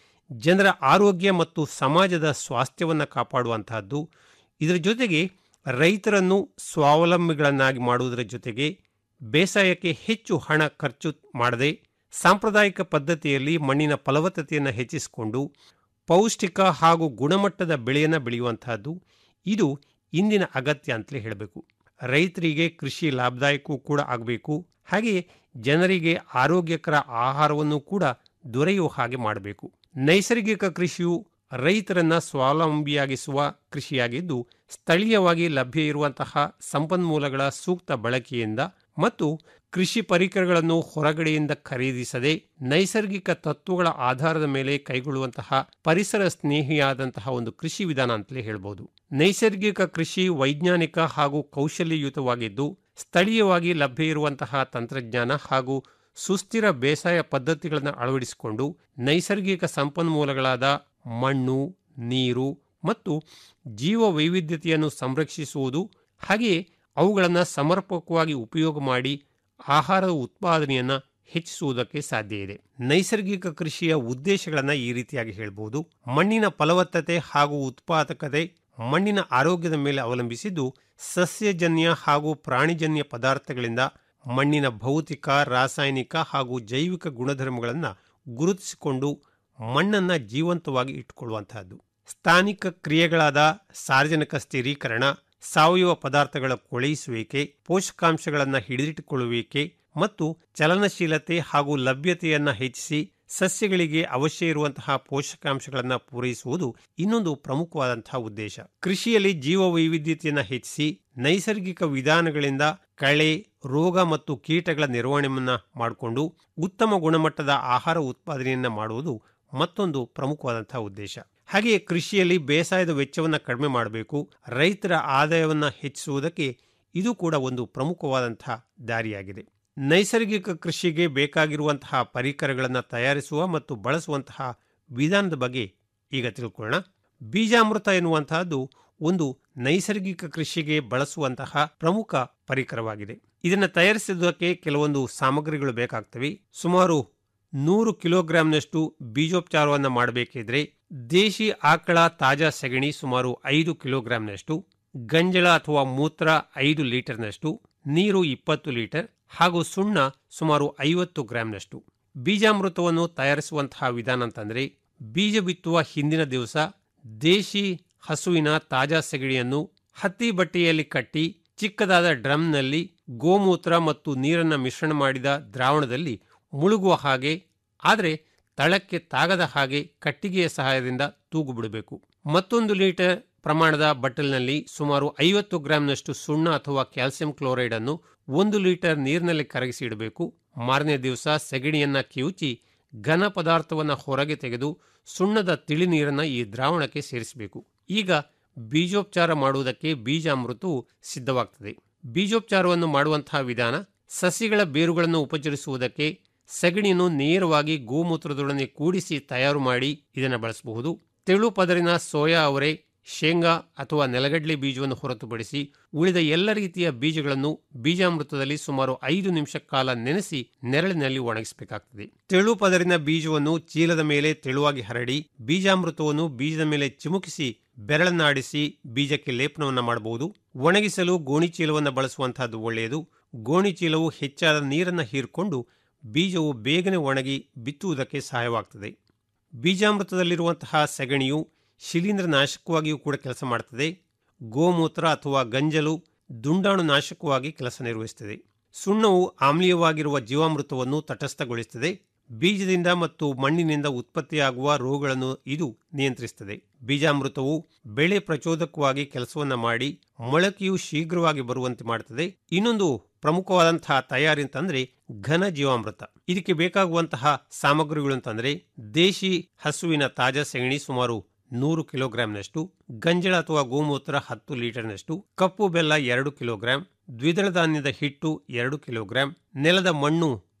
ಜನರ ಆರೋಗ್ಯ ಮತ್ತು ಸಮಾಜದ ಸ್ವಾಸ್ಥ್ಯವನ್ನು ಕಾಪಾಡುವಂತಹದ್ದು ಇದರ ಜೊತೆಗೆ ರೈತರನ್ನು ಸ್ವಾವಲಂಬಿಗಳನ್ನಾಗಿ ಮಾಡುವುದರ ಜೊತೆಗೆ ಬೇಸಾಯಕ್ಕೆ ಹೆಚ್ಚು ಹಣ ಖರ್ಚು ಮಾಡದೆ ಸಾಂಪ್ರದಾಯಿಕ ಪದ್ಧತಿಯಲ್ಲಿ ಮಣ್ಣಿನ ಫಲವತ್ತತೆಯನ್ನು ಹೆಚ್ಚಿಸಿಕೊಂಡು ಪೌಷ್ಟಿಕ ಹಾಗೂ ಗುಣಮಟ್ಟದ ಬೆಳೆಯನ್ನು ಬೆಳೆಯುವಂತಹದ್ದು ಇದು ಇಂದಿನ ಅಗತ್ಯ ಅಂತಲೇ ಹೇಳಬೇಕು ರೈತರಿಗೆ ಕೃಷಿ ಲಾಭದಾಯಕವೂ ಕೂಡ ಆಗಬೇಕು ಹಾಗೆಯೇ ಜನರಿಗೆ ಆರೋಗ್ಯಕರ ಆಹಾರವನ್ನು ಕೂಡ ದೊರೆಯುವ ಹಾಗೆ ಮಾಡಬೇಕು ನೈಸರ್ಗಿಕ ಕೃಷಿಯು ರೈತರನ್ನ ಸ್ವಾವಲಂಬಿಯಾಗಿಸುವ ಕೃಷಿಯಾಗಿದ್ದು ಸ್ಥಳೀಯವಾಗಿ ಲಭ್ಯ ಇರುವಂತಹ ಸಂಪನ್ಮೂಲಗಳ ಸೂಕ್ತ ಬಳಕೆಯಿಂದ ಮತ್ತು ಕೃಷಿ ಪರಿಕರಗಳನ್ನು ಹೊರಗಡೆಯಿಂದ ಖರೀದಿಸದೆ ನೈಸರ್ಗಿಕ ತತ್ವಗಳ ಆಧಾರದ ಮೇಲೆ ಕೈಗೊಳ್ಳುವಂತಹ ಪರಿಸರ ಸ್ನೇಹಿಯಾದಂತಹ ಒಂದು ಕೃಷಿ ವಿಧಾನ ಅಂತಲೇ ಹೇಳ್ಬೋದು ನೈಸರ್ಗಿಕ ಕೃಷಿ ವೈಜ್ಞಾನಿಕ ಹಾಗೂ ಕೌಶಲ್ಯಯುತವಾಗಿದ್ದು ಸ್ಥಳೀಯವಾಗಿ ಲಭ್ಯ ಇರುವಂತಹ ತಂತ್ರಜ್ಞಾನ ಹಾಗೂ ಸುಸ್ಥಿರ ಬೇಸಾಯ ಪದ್ಧತಿಗಳನ್ನು ಅಳವಡಿಸಿಕೊಂಡು ನೈಸರ್ಗಿಕ ಸಂಪನ್ಮೂಲಗಳಾದ ಮಣ್ಣು ನೀರು ಮತ್ತು ಜೀವ ವೈವಿಧ್ಯತೆಯನ್ನು ಸಂರಕ್ಷಿಸುವುದು ಹಾಗೆಯೇ ಅವುಗಳನ್ನು ಸಮರ್ಪಕವಾಗಿ ಉಪಯೋಗ ಮಾಡಿ ಆಹಾರದ ಉತ್ಪಾದನೆಯನ್ನು ಹೆಚ್ಚಿಸುವುದಕ್ಕೆ ಸಾಧ್ಯ ಇದೆ ನೈಸರ್ಗಿಕ ಕೃಷಿಯ ಉದ್ದೇಶಗಳನ್ನು ಈ ರೀತಿಯಾಗಿ ಹೇಳ್ಬೋದು ಮಣ್ಣಿನ ಫಲವತ್ತತೆ ಹಾಗೂ ಉತ್ಪಾದಕತೆ ಮಣ್ಣಿನ ಆರೋಗ್ಯದ ಮೇಲೆ ಅವಲಂಬಿಸಿದ್ದು ಸಸ್ಯಜನ್ಯ ಹಾಗೂ ಪ್ರಾಣಿಜನ್ಯ ಪದಾರ್ಥಗಳಿಂದ ಮಣ್ಣಿನ ಭೌತಿಕ ರಾಸಾಯನಿಕ ಹಾಗೂ ಜೈವಿಕ ಗುಣಧರ್ಮಗಳನ್ನು ಗುರುತಿಸಿಕೊಂಡು ಮಣ್ಣನ್ನು ಜೀವಂತವಾಗಿ ಇಟ್ಟುಕೊಳ್ಳುವಂತಹದ್ದು ಸ್ಥಾನಿಕ ಕ್ರಿಯೆಗಳಾದ ಸಾರ್ವಜನಿಕ ಸ್ಥಿರೀಕರಣ ಸಾವಯವ ಪದಾರ್ಥಗಳ ಕೊಳೆಯಿಸುವಿಕೆ ಪೋಷಕಾಂಶಗಳನ್ನು ಹಿಡಿದಿಟ್ಟುಕೊಳ್ಳುವಿಕೆ ಮತ್ತು ಚಲನಶೀಲತೆ ಹಾಗೂ ಲಭ್ಯತೆಯನ್ನು ಹೆಚ್ಚಿಸಿ ಸಸ್ಯಗಳಿಗೆ ಅವಶ್ಯ ಇರುವಂತಹ ಪೋಷಕಾಂಶಗಳನ್ನು ಪೂರೈಸುವುದು ಇನ್ನೊಂದು ಪ್ರಮುಖವಾದಂತಹ ಉದ್ದೇಶ ಕೃಷಿಯಲ್ಲಿ ಜೀವ ವೈವಿಧ್ಯತೆಯನ್ನು ಹೆಚ್ಚಿಸಿ ನೈಸರ್ಗಿಕ ವಿಧಾನಗಳಿಂದ ಕಳೆ ರೋಗ ಮತ್ತು ಕೀಟಗಳ ನಿರ್ವಹಣೆಯನ್ನ ಮಾಡಿಕೊಂಡು ಉತ್ತಮ ಗುಣಮಟ್ಟದ ಆಹಾರ ಉತ್ಪಾದನೆಯನ್ನ ಮಾಡುವುದು ಮತ್ತೊಂದು ಪ್ರಮುಖವಾದಂತಹ ಉದ್ದೇಶ ಹಾಗೆಯೇ ಕೃಷಿಯಲ್ಲಿ ಬೇಸಾಯದ ವೆಚ್ಚವನ್ನು ಕಡಿಮೆ ಮಾಡಬೇಕು ರೈತರ ಆದಾಯವನ್ನು ಹೆಚ್ಚಿಸುವುದಕ್ಕೆ ಇದು ಕೂಡ ಒಂದು ಪ್ರಮುಖವಾದಂತಹ ದಾರಿಯಾಗಿದೆ ನೈಸರ್ಗಿಕ ಕೃಷಿಗೆ ಬೇಕಾಗಿರುವಂತಹ ಪರಿಕರಗಳನ್ನು ತಯಾರಿಸುವ ಮತ್ತು ಬಳಸುವಂತಹ ವಿಧಾನದ ಬಗ್ಗೆ ಈಗ ತಿಳ್ಕೊಳ್ಳೋಣ ಬೀಜಾಮೃತ ಎನ್ನುವಂತಹದ್ದು ಒಂದು ನೈಸರ್ಗಿಕ ಕೃಷಿಗೆ ಬಳಸುವಂತಹ ಪ್ರಮುಖ ಪರಿಕರವಾಗಿದೆ ಇದನ್ನು ತಯಾರಿಸುವುದಕ್ಕೆ ಕೆಲವೊಂದು ಸಾಮಗ್ರಿಗಳು ಬೇಕಾಗ್ತವೆ ಸುಮಾರು ನೂರು ಕಿಲೋಗ್ರಾಂನಷ್ಟು ಬೀಜೋಪಚಾರವನ್ನು ಮಾಡಬೇಕಿದ್ರೆ ದೇಶಿ ಆಕಳ ತಾಜಾ ಸಗಣಿ ಸುಮಾರು ಐದು ಕಿಲೋಗ್ರಾಂನಷ್ಟು ಗಂಜಳ ಅಥವಾ ಮೂತ್ರ ಐದು ಲೀಟರ್ನಷ್ಟು ನೀರು ಇಪ್ಪತ್ತು ಲೀಟರ್ ಹಾಗೂ ಸುಣ್ಣ ಸುಮಾರು ಐವತ್ತು ಗ್ರಾಂನಷ್ಟು ಬೀಜಾಮೃತವನ್ನು ತಯಾರಿಸುವಂತಹ ವಿಧಾನ ಅಂತಂದ್ರೆ ಬೀಜ ಬಿತ್ತುವ ಹಿಂದಿನ ದಿವಸ ದೇಶಿ ಹಸುವಿನ ತಾಜಾ ಸಗಣಿಯನ್ನು ಹತ್ತಿ ಬಟ್ಟೆಯಲ್ಲಿ ಕಟ್ಟಿ ಚಿಕ್ಕದಾದ ಡ್ರಮ್ನಲ್ಲಿ ಗೋಮೂತ್ರ ಮತ್ತು ನೀರನ್ನು ಮಿಶ್ರಣ ಮಾಡಿದ ದ್ರಾವಣದಲ್ಲಿ ಮುಳುಗುವ ಹಾಗೆ ಆದರೆ ತಳಕ್ಕೆ ತಾಗದ ಹಾಗೆ ಕಟ್ಟಿಗೆಯ ಸಹಾಯದಿಂದ ತೂಗು ಬಿಡಬೇಕು ಮತ್ತೊಂದು ಲೀಟರ್ ಪ್ರಮಾಣದ ಬಟ್ಟಲಿನಲ್ಲಿ ಸುಮಾರು ಐವತ್ತು ಗ್ರಾಂನಷ್ಟು ಸುಣ್ಣ ಅಥವಾ ಕ್ಯಾಲ್ಸಿಯಂ ಕ್ಲೋರೈಡ್ ಅನ್ನು ಒಂದು ಲೀಟರ್ ನೀರಿನಲ್ಲಿ ಕರಗಿಸಿ ಇಡಬೇಕು ಮಾರನೇ ದಿವಸ ಸೆಗಣಿಯನ್ನ ಕಿವುಚಿ ಘನ ಪದಾರ್ಥವನ್ನು ಹೊರಗೆ ತೆಗೆದು ಸುಣ್ಣದ ತಿಳಿ ನೀರನ್ನು ಈ ದ್ರಾವಣಕ್ಕೆ ಸೇರಿಸಬೇಕು ಈಗ ಬೀಜೋಪಚಾರ ಮಾಡುವುದಕ್ಕೆ ಬೀಜಾಮೃತವು ಸಿದ್ಧವಾಗ್ತದೆ ಬೀಜೋಪಚಾರವನ್ನು ಮಾಡುವಂತಹ ವಿಧಾನ ಸಸಿಗಳ ಬೇರುಗಳನ್ನು ಉಪಚರಿಸುವುದಕ್ಕೆ ಸಗಣಿಯನ್ನು ನೇರವಾಗಿ ಗೋಮೂತ್ರದೊಡನೆ ಕೂಡಿಸಿ ತಯಾರು ಮಾಡಿ ಇದನ್ನು ಬಳಸಬಹುದು ತೆಳು ಪದರಿನ ಸೋಯಾ ಅವರೆ ಶೇಂಗಾ ಅಥವಾ ನೆಲಗಡಲೆ ಬೀಜವನ್ನು ಹೊರತುಪಡಿಸಿ ಉಳಿದ ಎಲ್ಲ ರೀತಿಯ ಬೀಜಗಳನ್ನು ಬೀಜಾಮೃತದಲ್ಲಿ ಸುಮಾರು ಐದು ನಿಮಿಷ ಕಾಲ ನೆನೆಸಿ ನೆರಳಿನಲ್ಲಿ ಒಣಗಿಸಬೇಕಾಗ್ತದೆ ತೆಳು ಪದರಿನ ಬೀಜವನ್ನು ಚೀಲದ ಮೇಲೆ ತೆಳುವಾಗಿ ಹರಡಿ ಬೀಜಾಮೃತವನ್ನು ಬೀಜದ ಮೇಲೆ ಚಿಮುಕಿಸಿ ಬೆರಳನ್ನಾಡಿಸಿ ಬೀಜಕ್ಕೆ ಲೇಪನವನ್ನು ಮಾಡಬಹುದು ಒಣಗಿಸಲು ಗೋಣಿ ಚೀಲವನ್ನು ಬಳಸುವಂತಹದ್ದು ಒಳ್ಳೆಯದು ಗೋಣಿ ಚೀಲವು ಹೆಚ್ಚಾದ ನೀರನ್ನು ಹೀರಿಕೊಂಡು ಬೀಜವು ಬೇಗನೆ ಒಣಗಿ ಬಿತ್ತುವುದಕ್ಕೆ ಸಹಾಯವಾಗ್ತದೆ ಬೀಜಾಮೃತದಲ್ಲಿರುವಂತಹ ಸಗಣಿಯು ಶಿಲೀಂಧ್ರ ನಾಶಕವಾಗಿಯೂ ಕೂಡ ಕೆಲಸ ಮಾಡುತ್ತದೆ ಗೋಮೂತ್ರ ಅಥವಾ ಗಂಜಲು ದುಂಡಾಣು ನಾಶಕವಾಗಿ ಕೆಲಸ ನಿರ್ವಹಿಸುತ್ತದೆ ಸುಣ್ಣವು ಆಮ್ಲೀಯವಾಗಿರುವ ಜೀವಾಮೃತವನ್ನು ತಟಸ್ಥಗೊಳಿಸುತ್ತದೆ ಬೀಜದಿಂದ ಮತ್ತು ಮಣ್ಣಿನಿಂದ ಉತ್ಪತ್ತಿಯಾಗುವ ರೋಗಗಳನ್ನು ಇದು ನಿಯಂತ್ರಿಸುತ್ತದೆ ಬೀಜಾಮೃತವು ಬೆಳೆ ಪ್ರಚೋದಕವಾಗಿ ಕೆಲಸವನ್ನ ಮಾಡಿ ಮೊಳಕೆಯು ಶೀಘ್ರವಾಗಿ ಬರುವಂತೆ ಮಾಡುತ್ತದೆ ಇನ್ನೊಂದು ಪ್ರಮುಖವಾದಂತಹ ತಯಾರಿ ಅಂತಂದ್ರೆ ಘನ ಜೀವಾಮೃತ ಇದಕ್ಕೆ ಬೇಕಾಗುವಂತಹ ಸಾಮಗ್ರಿಗಳು ಅಂತಂದ್ರೆ ದೇಶಿ ಹಸುವಿನ ತಾಜಾ ಸೆಗಣಿ ಸುಮಾರು ನೂರು ಕಿಲೋಗ್ರಾಂನಷ್ಟು ಗಂಜಳ ಅಥವಾ ಗೋಮೂತ್ರ ಹತ್ತು ಲೀಟರ್ನಷ್ಟು ಕಪ್ಪು ಬೆಲ್ಲ ಎರಡು ಕಿಲೋಗ್ರಾಂ ದ್ವಿದಳ ಧಾನ್ಯದ ಹಿಟ್ಟು ಎರಡು ಕಿಲೋಗ್ರಾಂ ನೆಲದ ಮಣ್ಣು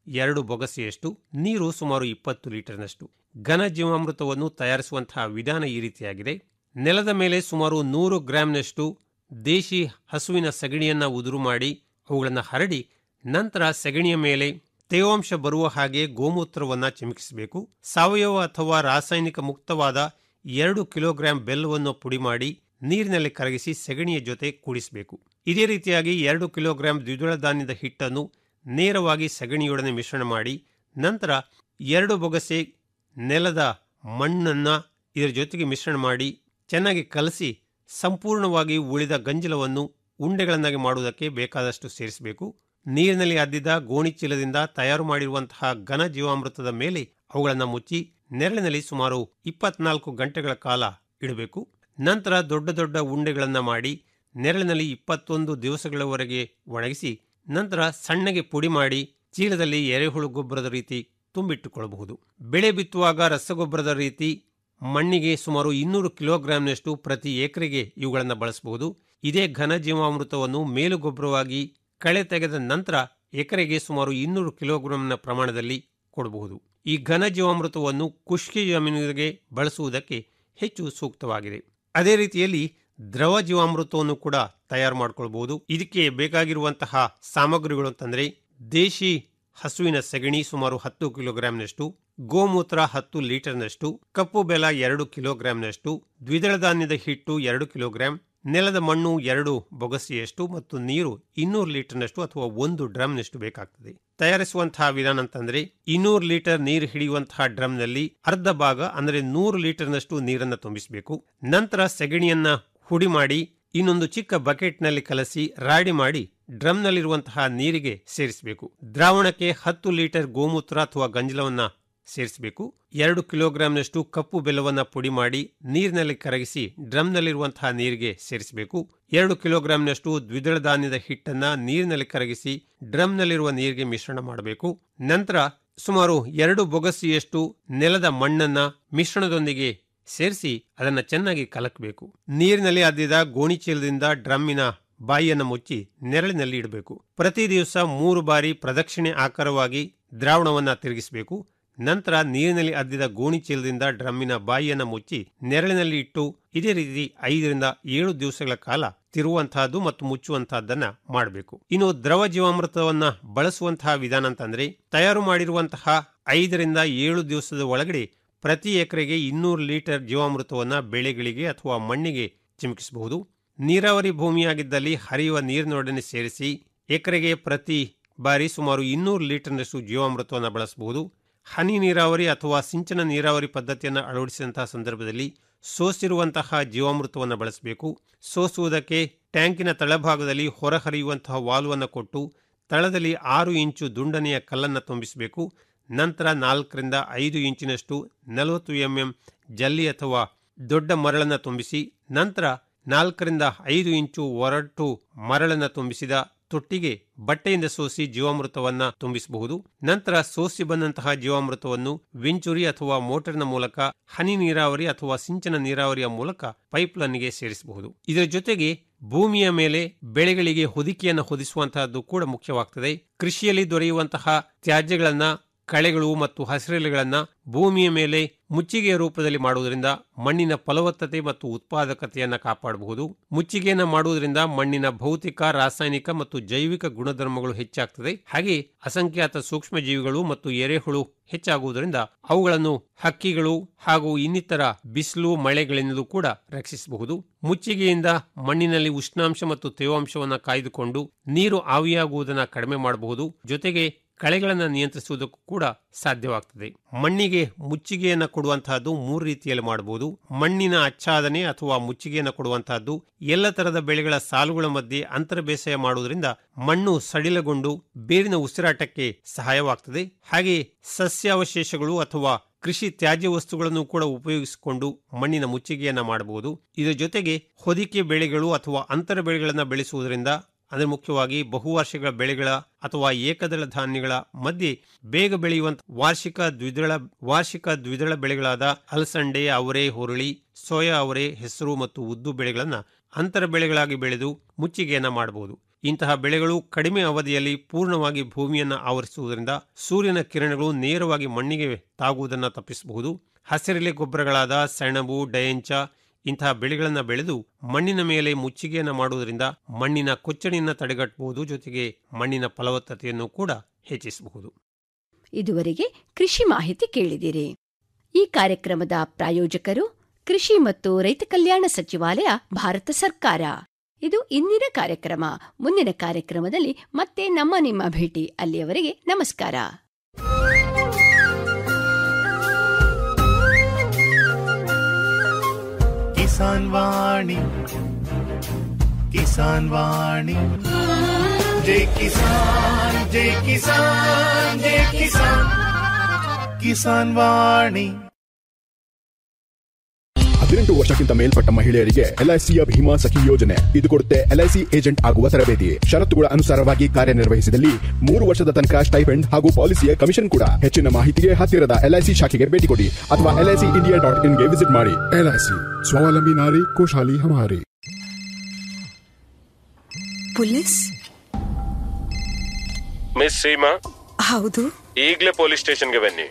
ಎರಡು ಬೊಗಸೆಯಷ್ಟು ನೀರು ಸುಮಾರು ಇಪ್ಪತ್ತು ಲೀಟರ್ನಷ್ಟು ಘನ ಜೀವಾಮೃತವನ್ನು ತಯಾರಿಸುವಂತಹ ವಿಧಾನ ಈ ರೀತಿಯಾಗಿದೆ ನೆಲದ ಮೇಲೆ ಸುಮಾರು ನೂರು ಗ್ರಾಂನಷ್ಟು ದೇಶಿ ಹಸುವಿನ ಸಗಣಿಯನ್ನ ಉದುರು ಮಾಡಿ ಅವುಗಳನ್ನು ಹರಡಿ ನಂತರ ಸಗಣಿಯ ಮೇಲೆ ತೇವಾಂಶ ಬರುವ ಹಾಗೆ ಗೋಮೂತ್ರವನ್ನ ಚಿಮುಕಿಸಬೇಕು ಸಾವಯವ ಅಥವಾ ರಾಸಾಯನಿಕ ಮುಕ್ತವಾದ ಎರಡು ಕಿಲೋಗ್ರಾಂ ಬೆಲ್ಲವನ್ನು ಪುಡಿ ಮಾಡಿ ನೀರಿನಲ್ಲಿ ಕರಗಿಸಿ ಸಗಣಿಯ ಜೊತೆ ಕೂಡಿಸಬೇಕು ಇದೇ ರೀತಿಯಾಗಿ ಎರಡು ಕಿಲೋಗ್ರಾಂ ದ್ವಿದಳ ಧಾನ್ಯದ ಹಿಟ್ಟನ್ನು ನೇರವಾಗಿ ಸಗಣಿಯೊಡನೆ ಮಿಶ್ರಣ ಮಾಡಿ ನಂತರ ಎರಡು ಬೊಗಸೆ ನೆಲದ ಮಣ್ಣನ್ನ ಇದರ ಜೊತೆಗೆ ಮಿಶ್ರಣ ಮಾಡಿ ಚೆನ್ನಾಗಿ ಕಲಸಿ ಸಂಪೂರ್ಣವಾಗಿ ಉಳಿದ ಗಂಜಲವನ್ನು ಉಂಡೆಗಳನ್ನಾಗಿ ಮಾಡುವುದಕ್ಕೆ ಬೇಕಾದಷ್ಟು ಸೇರಿಸಬೇಕು ನೀರಿನಲ್ಲಿ ಅದ್ದಿದ ಗೋಣಿಚೀಲದಿಂದ ತಯಾರು ಮಾಡಿರುವಂತಹ ಘನ ಜೀವಾಮೃತದ ಮೇಲೆ ಅವುಗಳನ್ನು ಮುಚ್ಚಿ ನೆರಳಿನಲ್ಲಿ ಸುಮಾರು ಇಪ್ಪತ್ನಾಲ್ಕು ಗಂಟೆಗಳ ಕಾಲ ಇಡಬೇಕು ನಂತರ ದೊಡ್ಡ ದೊಡ್ಡ ಉಂಡೆಗಳನ್ನು ಮಾಡಿ ನೆರಳಿನಲ್ಲಿ ಇಪ್ಪತ್ತೊಂದು ದಿವಸಗಳವರೆಗೆ ಒಣಗಿಸಿ ನಂತರ ಸಣ್ಣಗೆ ಪುಡಿ ಮಾಡಿ ಚೀಲದಲ್ಲಿ ಎರೆಹುಳು ಗೊಬ್ಬರದ ರೀತಿ ತುಂಬಿಟ್ಟುಕೊಳ್ಳಬಹುದು ಬೆಳೆ ಬಿತ್ತುವಾಗ ರಸಗೊಬ್ಬರದ ರೀತಿ ಮಣ್ಣಿಗೆ ಸುಮಾರು ಇನ್ನೂರು ಕಿಲೋಗ್ರಾಂನಷ್ಟು ಪ್ರತಿ ಎಕರೆಗೆ ಇವುಗಳನ್ನು ಬಳಸಬಹುದು ಇದೇ ಘನ ಜೀವಾಮೃತವನ್ನು ಮೇಲುಗೊಬ್ಬರವಾಗಿ ಕಳೆ ತೆಗೆದ ನಂತರ ಎಕರೆಗೆ ಸುಮಾರು ಇನ್ನೂರು ಕಿಲೋಗ್ರಾಂನ ಪ್ರಮಾಣದಲ್ಲಿ ಕೊಡಬಹುದು ಈ ಘನ ಜೀವಾಮೃತವನ್ನು ಖುಷ್ಕಿ ಜಮೀನಿಗೆ ಬಳಸುವುದಕ್ಕೆ ಹೆಚ್ಚು ಸೂಕ್ತವಾಗಿದೆ ಅದೇ ರೀತಿಯಲ್ಲಿ ದ್ರವ ಜೀವಾಮೃತವನ್ನು ಕೂಡ ತಯಾರು ಮಾಡಿಕೊಳ್ಬಹುದು ಇದಕ್ಕೆ ಬೇಕಾಗಿರುವಂತಹ ಸಾಮಗ್ರಿಗಳು ಅಂತಂದ್ರೆ ದೇಶಿ ಹಸುವಿನ ಸಗಣಿ ಸುಮಾರು ಹತ್ತು ಕಿಲೋಗ್ರಾಂನಷ್ಟು ಗೋಮೂತ್ರ ಹತ್ತು ಲೀಟರ್ನಷ್ಟು ಕಪ್ಪು ಬೆಲ ಎರಡು ಕಿಲೋಗ್ರಾಂನಷ್ಟು ದ್ವಿದಳ ಧಾನ್ಯದ ಹಿಟ್ಟು ಎರಡು ಕಿಲೋಗ್ರಾಂ ನೆಲದ ಮಣ್ಣು ಎರಡು ಬೊಗಸೆಯಷ್ಟು ಮತ್ತು ನೀರು ಇನ್ನೂರು ಲೀಟರ್ನಷ್ಟು ಅಥವಾ ಒಂದು ಡ್ರಮ್ನಷ್ಟು ಬೇಕಾಗ್ತದೆ ತಯಾರಿಸುವಂತಹ ವಿಧಾನ ಅಂತಂದ್ರೆ ಇನ್ನೂರು ಲೀಟರ್ ನೀರು ಹಿಡಿಯುವಂತಹ ಡ್ರಮ್ನಲ್ಲಿ ಅರ್ಧ ಭಾಗ ಅಂದ್ರೆ ನೂರು ಲೀಟರ್ನಷ್ಟು ನೀರನ್ನು ತುಂಬಿಸಬೇಕು ನಂತರ ಸೆಗಣಿಯನ್ನ ಹುಡಿ ಮಾಡಿ ಇನ್ನೊಂದು ಚಿಕ್ಕ ಬಕೆಟ್ನಲ್ಲಿ ಕಲಸಿ ರಾಡಿ ಮಾಡಿ ಡ್ರಮ್ನಲ್ಲಿರುವಂತಹ ನೀರಿಗೆ ಸೇರಿಸಬೇಕು ದ್ರಾವಣಕ್ಕೆ ಹತ್ತು ಲೀಟರ್ ಗೋಮೂತ್ರ ಅಥವಾ ಗಂಜಲವನ್ನ ಸೇರಿಸಬೇಕು ಎರಡು ಕಿಲೋಗ್ರಾಂನಷ್ಟು ಕಪ್ಪು ಬೆಲ್ಲವನ್ನ ಪುಡಿ ಮಾಡಿ ನೀರಿನಲ್ಲಿ ಕರಗಿಸಿ ಡ್ರಮ್ನಲ್ಲಿರುವಂತಹ ನೀರಿಗೆ ಸೇರಿಸಬೇಕು ಎರಡು ಕಿಲೋಗ್ರಾಂನಷ್ಟು ದ್ವಿದಳ ಧಾನ್ಯದ ಹಿಟ್ಟನ್ನ ನೀರಿನಲ್ಲಿ ಕರಗಿಸಿ ಡ್ರಮ್ನಲ್ಲಿರುವ ನೀರಿಗೆ ಮಿಶ್ರಣ ಮಾಡಬೇಕು ನಂತರ ಸುಮಾರು ಎರಡು ಬೊಗಸಿಯಷ್ಟು ನೆಲದ ಮಣ್ಣನ್ನ ಮಿಶ್ರಣದೊಂದಿಗೆ ಸೇರಿಸಿ ಅದನ್ನ ಚೆನ್ನಾಗಿ ಕಲಕಬೇಕು ನೀರಿನಲ್ಲಿ ಅದ್ದಿದ ಗೋಣಿಚೀಲದಿಂದ ಡ್ರಮ್ಮಿನ ಬಾಯಿಯನ್ನು ಮುಚ್ಚಿ ನೆರಳಿನಲ್ಲಿ ಇಡಬೇಕು ಪ್ರತಿ ದಿವಸ ಮೂರು ಬಾರಿ ಪ್ರದಕ್ಷಿಣೆ ಆಕಾರವಾಗಿ ದ್ರಾವಣವನ್ನ ತಿರುಗಿಸಬೇಕು ನಂತರ ನೀರಿನಲ್ಲಿ ಅದ್ದಿದ ಗೋಣಿಚೀಲದಿಂದ ಡ್ರಮ್ಮಿನ ಬಾಯಿಯನ್ನು ಮುಚ್ಚಿ ನೆರಳಿನಲ್ಲಿ ಇಟ್ಟು ಇದೇ ರೀತಿ ಐದರಿಂದ ಏಳು ದಿವಸಗಳ ಕಾಲ ತಿರುವಂತಹದ್ದು ಮತ್ತು ಮುಚ್ಚುವಂತಹದ್ದನ್ನ ಮಾಡಬೇಕು ಇನ್ನು ದ್ರವ ಜೀವಾಮೃತವನ್ನ ಬಳಸುವಂತಹ ವಿಧಾನ ಅಂತಂದ್ರೆ ತಯಾರು ಮಾಡಿರುವಂತಹ ಐದರಿಂದ ಏಳು ದಿವಸದ ಒಳಗಡೆ ಪ್ರತಿ ಎಕರೆಗೆ ಇನ್ನೂರು ಲೀಟರ್ ಜೀವಾಮೃತವನ್ನ ಬೆಳೆಗಳಿಗೆ ಅಥವಾ ಮಣ್ಣಿಗೆ ಚಿಮುಕಿಸಬಹುದು ನೀರಾವರಿ ಭೂಮಿಯಾಗಿದ್ದಲ್ಲಿ ಹರಿಯುವ ನೀರಿನೊಡನೆ ಸೇರಿಸಿ ಎಕರೆಗೆ ಪ್ರತಿ ಬಾರಿ ಸುಮಾರು ಇನ್ನೂರು ಲೀಟರ್ನಷ್ಟು ಜೀವಾಮೃತವನ್ನು ಬಳಸಬಹುದು ಹನಿ ನೀರಾವರಿ ಅಥವಾ ಸಿಂಚನ ನೀರಾವರಿ ಪದ್ಧತಿಯನ್ನು ಅಳವಡಿಸಿದಂತಹ ಸಂದರ್ಭದಲ್ಲಿ ಸೋಸಿರುವಂತಹ ಜೀವಾಮೃತವನ್ನು ಬಳಸಬೇಕು ಸೋಸುವುದಕ್ಕೆ ಟ್ಯಾಂಕಿನ ತಳಭಾಗದಲ್ಲಿ ಹೊರಹರಿಯುವಂತಹ ವಾಲ್ವನ್ನು ಕೊಟ್ಟು ತಳದಲ್ಲಿ ಆರು ಇಂಚು ದುಂಡನೆಯ ಕಲ್ಲನ್ನು ತುಂಬಿಸಬೇಕು ನಂತರ ನಾಲ್ಕರಿಂದ ಐದು ಇಂಚಿನಷ್ಟು ನಲವತ್ತು ಎಂಎಂ ಜಲ್ಲಿ ಅಥವಾ ದೊಡ್ಡ ಮರಳನ್ನು ತುಂಬಿಸಿ ನಂತರ ನಾಲ್ಕರಿಂದ ಐದು ಇಂಚು ಒರಟು ಮರಳನ್ನು ತುಂಬಿಸಿದ ತೊಟ್ಟಿಗೆ ಬಟ್ಟೆಯಿಂದ ಸೋಸಿ ಜೀವಾಮೃತವನ್ನ ತುಂಬಿಸಬಹುದು ನಂತರ ಸೋಸಿ ಬಂದಂತಹ ಜೀವಾಮೃತವನ್ನು ವೆಂಚುರಿ ಅಥವಾ ಮೋಟರ್ನ ಮೂಲಕ ಹನಿ ನೀರಾವರಿ ಅಥವಾ ಸಿಂಚನ ನೀರಾವರಿಯ ಮೂಲಕ ಪೈಪ್ಲೈನ್ಗೆ ಸೇರಿಸಬಹುದು ಇದರ ಜೊತೆಗೆ ಭೂಮಿಯ ಮೇಲೆ ಬೆಳೆಗಳಿಗೆ ಹೊದಿಕೆಯನ್ನು ಹೊದಿಸುವಂತಹದ್ದು ಕೂಡ ಮುಖ್ಯವಾಗ್ತದೆ ಕೃಷಿಯಲ್ಲಿ ದೊರೆಯುವಂತಹ ತ್ಯಾಜ್ಯಗಳನ್ನ ಕಳೆಗಳು ಮತ್ತು ಹಸಿರೆಲೆಗಳನ್ನ ಭೂಮಿಯ ಮೇಲೆ ಮುಚ್ಚಿಗೆಯ ರೂಪದಲ್ಲಿ ಮಾಡುವುದರಿಂದ ಮಣ್ಣಿನ ಫಲವತ್ತತೆ ಮತ್ತು ಉತ್ಪಾದಕತೆಯನ್ನು ಕಾಪಾಡಬಹುದು ಮುಚ್ಚಿಗೆಯನ್ನ ಮಾಡುವುದರಿಂದ ಮಣ್ಣಿನ ಭೌತಿಕ ರಾಸಾಯನಿಕ ಮತ್ತು ಜೈವಿಕ ಗುಣಧರ್ಮಗಳು ಹೆಚ್ಚಾಗ್ತದೆ ಹಾಗೆ ಅಸಂಖ್ಯಾತ ಸೂಕ್ಷ್ಮ ಜೀವಿಗಳು ಮತ್ತು ಎರೆಹುಳು ಹೆಚ್ಚಾಗುವುದರಿಂದ ಅವುಗಳನ್ನು ಹಕ್ಕಿಗಳು ಹಾಗೂ ಇನ್ನಿತರ ಬಿಸಿಲು ಮಳೆಗಳಿಂದಲೂ ಕೂಡ ರಕ್ಷಿಸಬಹುದು ಮುಚ್ಚಿಗೆಯಿಂದ ಮಣ್ಣಿನಲ್ಲಿ ಉಷ್ಣಾಂಶ ಮತ್ತು ತೇವಾಂಶವನ್ನು ಕಾಯ್ದುಕೊಂಡು ನೀರು ಆವಿಯಾಗುವುದನ್ನು ಕಡಿಮೆ ಮಾಡಬಹುದು ಜೊತೆಗೆ ಕಳೆಗಳನ್ನು ನಿಯಂತ್ರಿಸುವುದಕ್ಕೂ ಕೂಡ ಸಾಧ್ಯವಾಗ್ತದೆ ಮಣ್ಣಿಗೆ ಮುಚ್ಚಿಗೆಯನ್ನು ಕೊಡುವಂತಹದ್ದು ಮೂರು ರೀತಿಯಲ್ಲಿ ಮಾಡಬಹುದು ಮಣ್ಣಿನ ಆಚ್ಛಾದನೆ ಅಥವಾ ಮುಚ್ಚಿಗೆಯನ್ನು ಕೊಡುವಂತಹದ್ದು ಎಲ್ಲ ತರದ ಬೆಳೆಗಳ ಸಾಲುಗಳ ಮಧ್ಯೆ ಅಂತರ ಬೇಸಾಯ ಮಾಡುವುದರಿಂದ ಮಣ್ಣು ಸಡಿಲಗೊಂಡು ಬೇರಿನ ಉಸಿರಾಟಕ್ಕೆ ಸಹಾಯವಾಗ್ತದೆ ಹಾಗೆ ಸಸ್ಯಾವಶೇಷಗಳು ಅಥವಾ ಕೃಷಿ ತ್ಯಾಜ್ಯ ವಸ್ತುಗಳನ್ನು ಕೂಡ ಉಪಯೋಗಿಸಿಕೊಂಡು ಮಣ್ಣಿನ ಮುಚ್ಚಿಗೆಯನ್ನ ಮಾಡಬಹುದು ಇದರ ಜೊತೆಗೆ ಹೊದಿಕೆ ಬೆಳೆಗಳು ಅಥವಾ ಅಂತರ ಬೆಳೆಗಳನ್ನು ಬೆಳೆಸುವುದರಿಂದ ಅಂದ್ರೆ ಮುಖ್ಯವಾಗಿ ಬಹುವಾರ್ಷಿಕ ಬೆಳೆಗಳ ಅಥವಾ ಏಕದಳ ಧಾನ್ಯಗಳ ಮಧ್ಯೆ ಬೇಗ ಬೆಳೆಯುವಂತ ವಾರ್ಷಿಕ ದ್ವಿದಳ ವಾರ್ಷಿಕ ದ್ವಿದಳ ಬೆಳೆಗಳಾದ ಅಲಸಂಡೆ ಅವರೆ ಹುರುಳಿ ಸೋಯಾ ಅವರೆ ಹೆಸರು ಮತ್ತು ಉದ್ದು ಬೆಳೆಗಳನ್ನ ಅಂತರ ಬೆಳೆಗಳಾಗಿ ಬೆಳೆದು ಮುಚ್ಚಿಗೆಯನ್ನ ಮಾಡಬಹುದು ಇಂತಹ ಬೆಳೆಗಳು ಕಡಿಮೆ ಅವಧಿಯಲ್ಲಿ ಪೂರ್ಣವಾಗಿ ಭೂಮಿಯನ್ನು ಆವರಿಸುವುದರಿಂದ ಸೂರ್ಯನ ಕಿರಣಗಳು ನೇರವಾಗಿ ಮಣ್ಣಿಗೆ ತಾಗುವುದನ್ನು ತಪ್ಪಿಸಬಹುದು ಹಸಿರೆಲೆ ಗೊಬ್ಬರಗಳಾದ ಸೆಣಬು ಡಯಂಚ ಇಂತಹ ಬೆಳೆಗಳನ್ನು ಬೆಳೆದು ಮಣ್ಣಿನ ಮೇಲೆ ಮುಚ್ಚಿಗೆಯನ್ನು ಮಾಡುವುದರಿಂದ ಮಣ್ಣಿನ ಕೊಚ್ಚಣಿಯನ್ನು ತಡೆಗಟ್ಟಬಹುದು ಜೊತೆಗೆ ಮಣ್ಣಿನ ಫಲವತ್ತತೆಯನ್ನು ಕೂಡ ಹೆಚ್ಚಿಸಬಹುದು ಇದುವರೆಗೆ ಕೃಷಿ ಮಾಹಿತಿ ಕೇಳಿದಿರಿ ಈ ಕಾರ್ಯಕ್ರಮದ ಪ್ರಾಯೋಜಕರು ಕೃಷಿ ಮತ್ತು ರೈತ ಕಲ್ಯಾಣ ಸಚಿವಾಲಯ ಭಾರತ ಸರ್ಕಾರ ಇದು ಇಂದಿನ ಕಾರ್ಯಕ್ರಮ ಮುಂದಿನ ಕಾರ್ಯಕ್ರಮದಲ್ಲಿ ಮತ್ತೆ ನಮ್ಮ ನಿಮ್ಮ ಭೇಟಿ ಅಲ್ಲಿಯವರೆಗೆ ನಮಸ್ಕಾರ ಕಿಸಾನ್ ವಾಣಿ ಕಿಸಾನ್ ವಾಣಿ ಜೈ ಕಿಸಾನ್ ಜೈ ಕಿಸಾನ್ ಜೈ ಕಿಸಾನ್ ಕಿಸಾನ್ ವಾಣಿ ಹದಿನೆಂಟು ವರ್ಷಕ್ಕಿಂತ ಮೇಲ್ಪಟ್ಟ ಮಹಿಳೆಯರಿಗೆ ಎಲ್ಐಸಿಯ ಭೀಮಾ ಸಖಿ ಯೋಜನೆ ಇದು ಕೊಡುತ್ತೆ ಎಲ್ಐಸಿ ಏಜೆಂಟ್ ಆಗುವ ತರಬೇತಿ ಷರತ್ತುಗಳ ಅನುಸಾರವಾಗಿ ಕಾರ್ಯನಿರ್ವಹಿಸಿದಲ್ಲಿ ಮೂರು ವರ್ಷದ ತನಕ ಸ್ಟೈಪೆಂಡ್ ಹಾಗೂ ಪಾಲಿಸಿಯ ಕಮಿಷನ್ ಕೂಡ ಹೆಚ್ಚಿನ ಮಾಹಿತಿಗೆ ಹತ್ತಿರದ ಎಲ್ಐಸಿ ಶಾಖೆಗೆ ಭೇಟಿ ಕೊಡಿ ಅಥವಾ ಎಲ್ಐಸಿ ಇಂಡಿಯಾ ಡಾಟ್ ಇನ್ಗೆ ವಿಸಿಟ್ ಮಾಡಿ ಎಲ್ಐಸಿ ಸ್ವಾವಲಂಬಿ ನಾರಿ ಖುಷಾಲಿ ಹಮಾರಿ ಪೊಲೀಸ್ ಮಿಸ್ ಸೀಮಾ ಹೌದು ಈಗಲೇ ಪೊಲೀಸ್ ಸ್ಟೇಷನ್ಗೆ ಬನ್ನಿ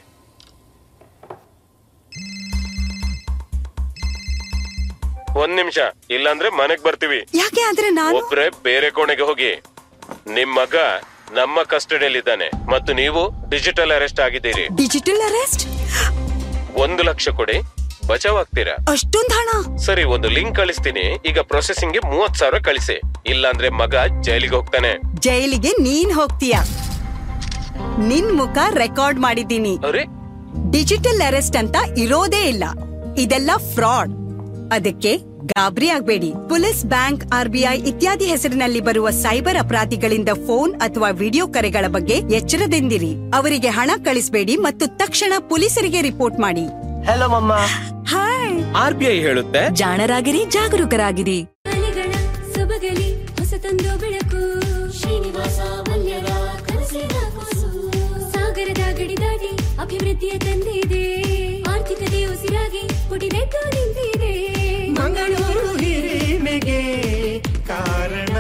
ಒಂದ್ ನಿಮಿಷ ಇಲ್ಲಾಂದ್ರೆ ಮನೆಗ್ ಬರ್ತೀವಿ ಯಾಕೆ ಆದ್ರೆ ನಾನು ಒಬ್ರೆ ಬೇರೆ ಕೋಣೆಗೆ ಹೋಗಿ ನಿಮ್ ಮಗ ನಮ್ಮ ಕಸ್ಟಡಿಯಲ್ಲಿದ್ದಾನೆ ಮತ್ತು ನೀವು ಡಿಜಿಟಲ್ ಅರೆಸ್ಟ್ ಆಗಿದ್ದೀರಿ ಡಿಜಿಟಲ್ ಅರೆಸ್ಟ್ ಒಂದು ಲಕ್ಷ ಕೊಡಿ ಬಚಾವ್ ಆಗ್ತೀರಾ ಅಷ್ಟೊಂದ್ ಹಣ ಸರಿ ಒಂದು ಲಿಂಕ್ ಕಳಿಸ್ತೀನಿ ಈಗ ಪ್ರೊಸೆಸಿಂಗ್ ಗೆ ಮೂವತ್ ಸಾವಿರ ಕಳಿಸಿ ಇಲ್ಲಾಂದ್ರೆ ಮಗ ಜೈಲಿಗೆ ಹೋಗ್ತಾನೆ ಜೈಲಿಗೆ ನೀನ್ ಹೋಗ್ತೀಯ ನಿನ್ ಮುಖ ರೆಕಾರ್ಡ್ ಮಾಡಿದ್ದೀನಿ ಅರೆ ಡಿಜಿಟಲ್ ಅರೆಸ್ಟ್ ಅಂತ ಇರೋದೇ ಇಲ್ಲ ಇದೆಲ್ಲ ಫ್ರಾಡ್ ಅದಕ್ಕೆ ಗಾಬರಿ ಆಗ್ಬೇಡಿ ಪೊಲೀಸ್ ಬ್ಯಾಂಕ್ ಆರ್ಬಿಐ ಇತ್ಯಾದಿ ಹೆಸರಿನಲ್ಲಿ ಬರುವ ಸೈಬರ್ ಅಪರಾಧಿಗಳಿಂದ ಫೋನ್ ಅಥವಾ ವಿಡಿಯೋ ಕರೆಗಳ ಬಗ್ಗೆ ಎಚ್ಚರದಿಂದಿರಿ ಅವರಿಗೆ ಹಣ ಕಳಿಸಬೇಡಿ ಮತ್ತು ತಕ್ಷಣ ಪೊಲೀಸರಿಗೆ ರಿಪೋರ್ಟ್ ಮಾಡಿ ಹಲೋ ಮಮ್ಮ ಹಾಯ್ ಆರ್ ಬಿ ಐ ಹೇಳುತ್ತೆ ಜಾಣರಾಗಿರಿ ಜಾಗರೂಕರಾಗಿರಿ ಸೊಬಗಲಿ ಹೊಸತೊಂದು ಬೆಳಕು ಶ್ರೀನಿವಾಸ ಮಲ್ಯರ ಕನಸಿನ ಕೂಸು ಸಾಗರದ ಗಡಿ ದಾಟಿ ಅಭಿವೃದ್ಧಿಯ ತಂದಿದೆ ಆರ್ಥಿಕತೆ ಉಸಿರಾಗಿ ಪುಟಿದೆದ್ದು ನಿಂತಿದೆ ಮಂಗಳೂರು ಹಿರಿಮೆಗೆ ಕಾರಣ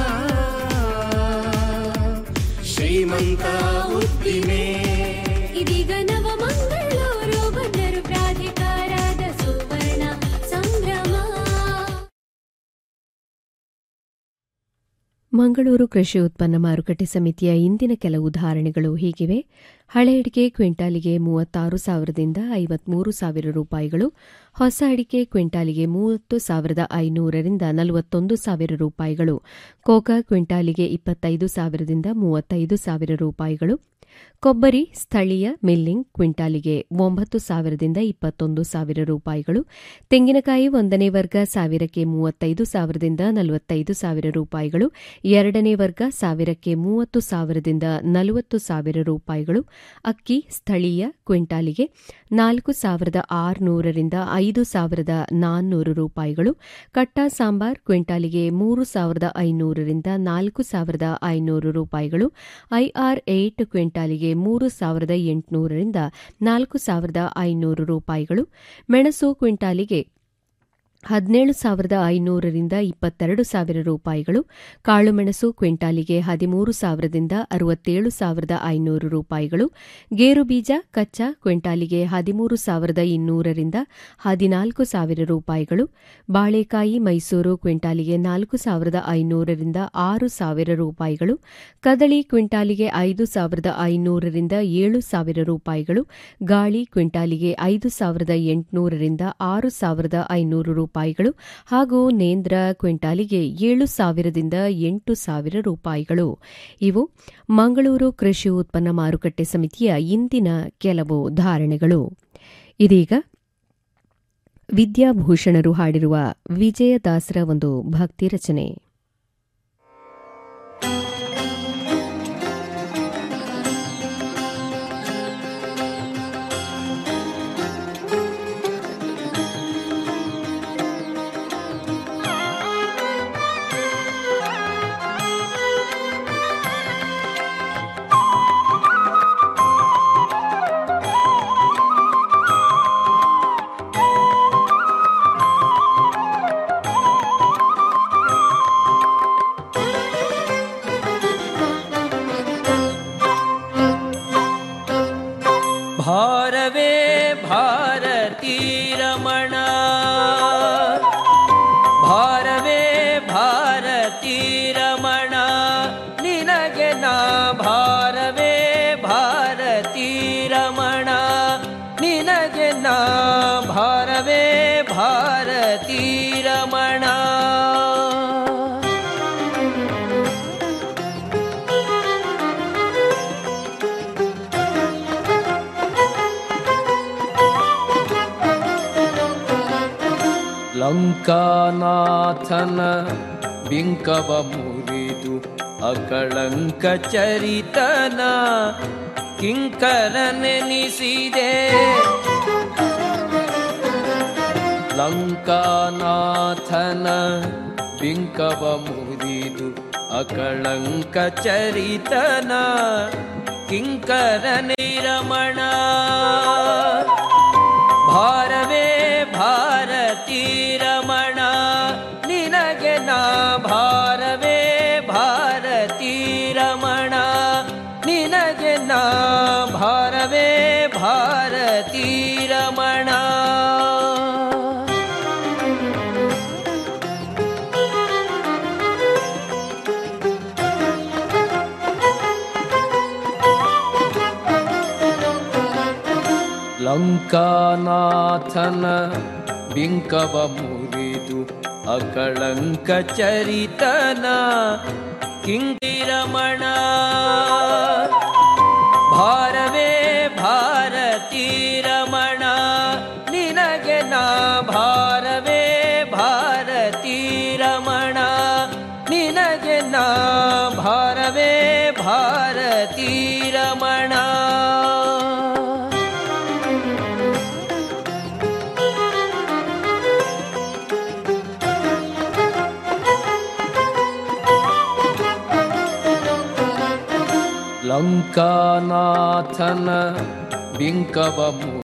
ಶ್ರೀಮಂತ ಉದ್ದಿಮೆ ಇದೀಗ ನವ ಮಂಗಳೂರು ಬಂದರು ಪ್ರಾಧಿಕಾರದ ಸುವರ್ಣ ಸಂಭ್ರಮ ಮಂಗಳೂರು ಕೃಷಿ ಉತ್ಪನ್ನ ಮಾರುಕಟ್ಟೆ ಸಮಿತಿಯ ಇಂದಿನ ಕೆಲವು ಉದಾಹರಣೆಗಳು ಹೀಗಿವೆ ಹಳೆ ಅಡಿಕೆ ಕ್ವಿಂಟಾಲಿಗೆ ಮೂವತ್ತಾರು ಸಾವಿರದಿಂದ ಐವತ್ಮೂರು ಸಾವಿರ ರೂಪಾಯಿಗಳು ಹೊಸ ಅಡಿಕೆ ಕ್ವಿಂಟಾಲಿಗೆ ಮೂವತ್ತು ಸಾವಿರದ ಐನೂರರಿಂದ ನಲವತ್ತೊಂದು ಸಾವಿರ ರೂಪಾಯಿಗಳು ಕೋಕಾ ಕ್ವಿಂಟಾಲಿಗೆ ಇಪ್ಪತ್ತೈದು ಸಾವಿರದಿಂದ ಮೂವತ್ತೈದು ಸಾವಿರ ರೂಪಾಯಿಗಳು ಕೊಬ್ಬರಿ ಸ್ಥಳೀಯ ಮಿಲ್ಲಿಂಗ್ ಕ್ವಿಂಟಾಲಿಗೆ ಒಂಬತ್ತು ಸಾವಿರದಿಂದ ಇಪ್ಪತ್ತೊಂದು ಸಾವಿರ ರೂಪಾಯಿಗಳು ತೆಂಗಿನಕಾಯಿ ಒಂದನೇ ವರ್ಗ ಸಾವಿರಕ್ಕೆ ಮೂವತ್ತೈದು ಸಾವಿರದಿಂದ ನಲವತ್ತೈದು ಸಾವಿರ ರೂಪಾಯಿಗಳು ಎರಡನೇ ವರ್ಗ ಸಾವಿರಕ್ಕೆ ಮೂವತ್ತು ಸಾವಿರದಿಂದ ನಲವತ್ತು ಸಾವಿರ ರೂಪಾಯಿಗಳು ಅಕ್ಕಿ ಸ್ಥಳೀಯ ಕ್ವಿಂಟಾಲಿಗೆ ನಾಲ್ಕು ಸಾವಿರದ ಆರುನೂರರಿಂದ ಐದು ಸಾವಿರದ ನಾನ್ನೂರು ರೂಪಾಯಿಗಳು ಕಟ್ಟ ಸಾಂಬಾರ್ ಕ್ವಿಂಟಾಲಿಗೆ ಮೂರು ಸಾವಿರದ ಐನೂರರಿಂದ ನಾಲ್ಕು ಸಾವಿರದ ಐನೂರು ರೂಪಾಯಿಗಳು ಐಆರ್ ಏಟ್ ಕ್ವಿಂಟಾಲಿಗೆ ಮೂರು ಸಾವಿರದ ಎಂಟುನೂರರಿಂದ ನಾಲ್ಕು ಸಾವಿರದ ಐನೂರು ರೂಪಾಯಿಗಳು ಮೆಣಸು ಕ್ವಿಂಟಾಲಿಗೆ ಹದಿನೇಳು ಸಾವಿರದ ಐನೂರರಿಂದ ಇಪ್ಪತ್ತೆರಡು ಸಾವಿರ ರೂಪಾಯಿಗಳು ಕಾಳುಮೆಣಸು ಕ್ವಿಂಟಾಲಿಗೆ ಹದಿಮೂರು ಸಾವಿರದಿಂದ ಅರವತ್ತೇಳು ಸಾವಿರದ ಐನೂರು ರೂಪಾಯಿಗಳು ಗೇರು ಬೀಜ ಕಚ್ಚಾ ಕ್ವಿಂಟಾಲಿಗೆ ಹದಿಮೂರು ಸಾವಿರದ ಇನ್ನೂರರಿಂದ ಹದಿನಾಲ್ಕು ಸಾವಿರ ರೂಪಾಯಿಗಳು ಬಾಳೆಕಾಯಿ ಮೈಸೂರು ಕ್ವಿಂಟಾಲಿಗೆ ನಾಲ್ಕು ಸಾವಿರದ ಐನೂರರಿಂದ ಆರು ಸಾವಿರ ರೂಪಾಯಿಗಳು ಕದಳಿ ಕ್ವಿಂಟಾಲಿಗೆ ಐದು ಸಾವಿರದ ಐನೂರರಿಂದ ಏಳು ಸಾವಿರ ರೂಪಾಯಿಗಳು ಗಾಳಿ ಕ್ವಿಂಟಾಲಿಗೆ ಐದು ಸಾವಿರದ ಎಂಟುನೂರರಿಂದ ಆರು ಸಾವಿರದ ಐನೂರು ರೂಪಾಯಿಗಳು ಹಾಗೂ ನೇಂದ್ರ ಕ್ವಿಂಟಾಲಿಗೆ ಏಳು ಸಾವಿರದಿಂದ ಎಂಟು ಸಾವಿರ ರೂಪಾಯಿಗಳು ಇವು ಮಂಗಳೂರು ಕೃಷಿ ಉತ್ಪನ್ನ ಮಾರುಕಟ್ಟೆ ಸಮಿತಿಯ ಇಂದಿನ ಕೆಲವು ಧಾರಣೆಗಳು ಇದೀಗ ವಿದ್ಯಾಭೂಷಣರು ಹಾಡಿರುವ ವಿಜಯದಾಸರ ಒಂದು ಭಕ್ತಿ ರಚನೆ ಭಾರತೀ ರಮಣ ನಿನಗೆ ನಾ ಭಾರವೇ ಭಾರತೀ ರಮಣ ನಿನಗೆ ನಾ ಭಾರವೇ ಭಾರತೀ ರಮಣ ಲಂಕಾನಾಥನ ಬಿಂಕವ ಮುರಿದು ಅಕಳಂಕ ಚರಿತನ ಕಿಂಕರನೆನಿಸಿದೆ ಲಂಕಾನಾಥನ ಬಿಂಕವ ಮುರಿದು ಅಕಳಂಕ ಚರಿತನ ಕಿಂಕರನೆ ರಮಣ ಭಾರವೇ ಭಾರತೀ ರಮಣ ನಿನಗೆ ನಾ ಭಾರವೇ ಭಾರತೀ ರಮಣ ನಿನಗೆ ನಾ ಭಾರವೇ ಭಾರತೀ ರಮಣ ಲಂಕಾನಾಥನ ಬಿಂಕವ ಮುರಿದು ಅಕಳಂಕ ಚರಿತನ ಕಿಂಗಿರಮಣ ಭಾರವೇ ಭಾರತೀ ರಮಣ ನಿನಗೆ ನಾ ಭಾರವೇ ಭಾರತೀ ರಮಣ ನಿನಗೆ ನಾ ಭಾರವೇ ಭಾರತೀ ರಮಣ ಲಂಕಾನಾಥನ ಬಿಂಕವ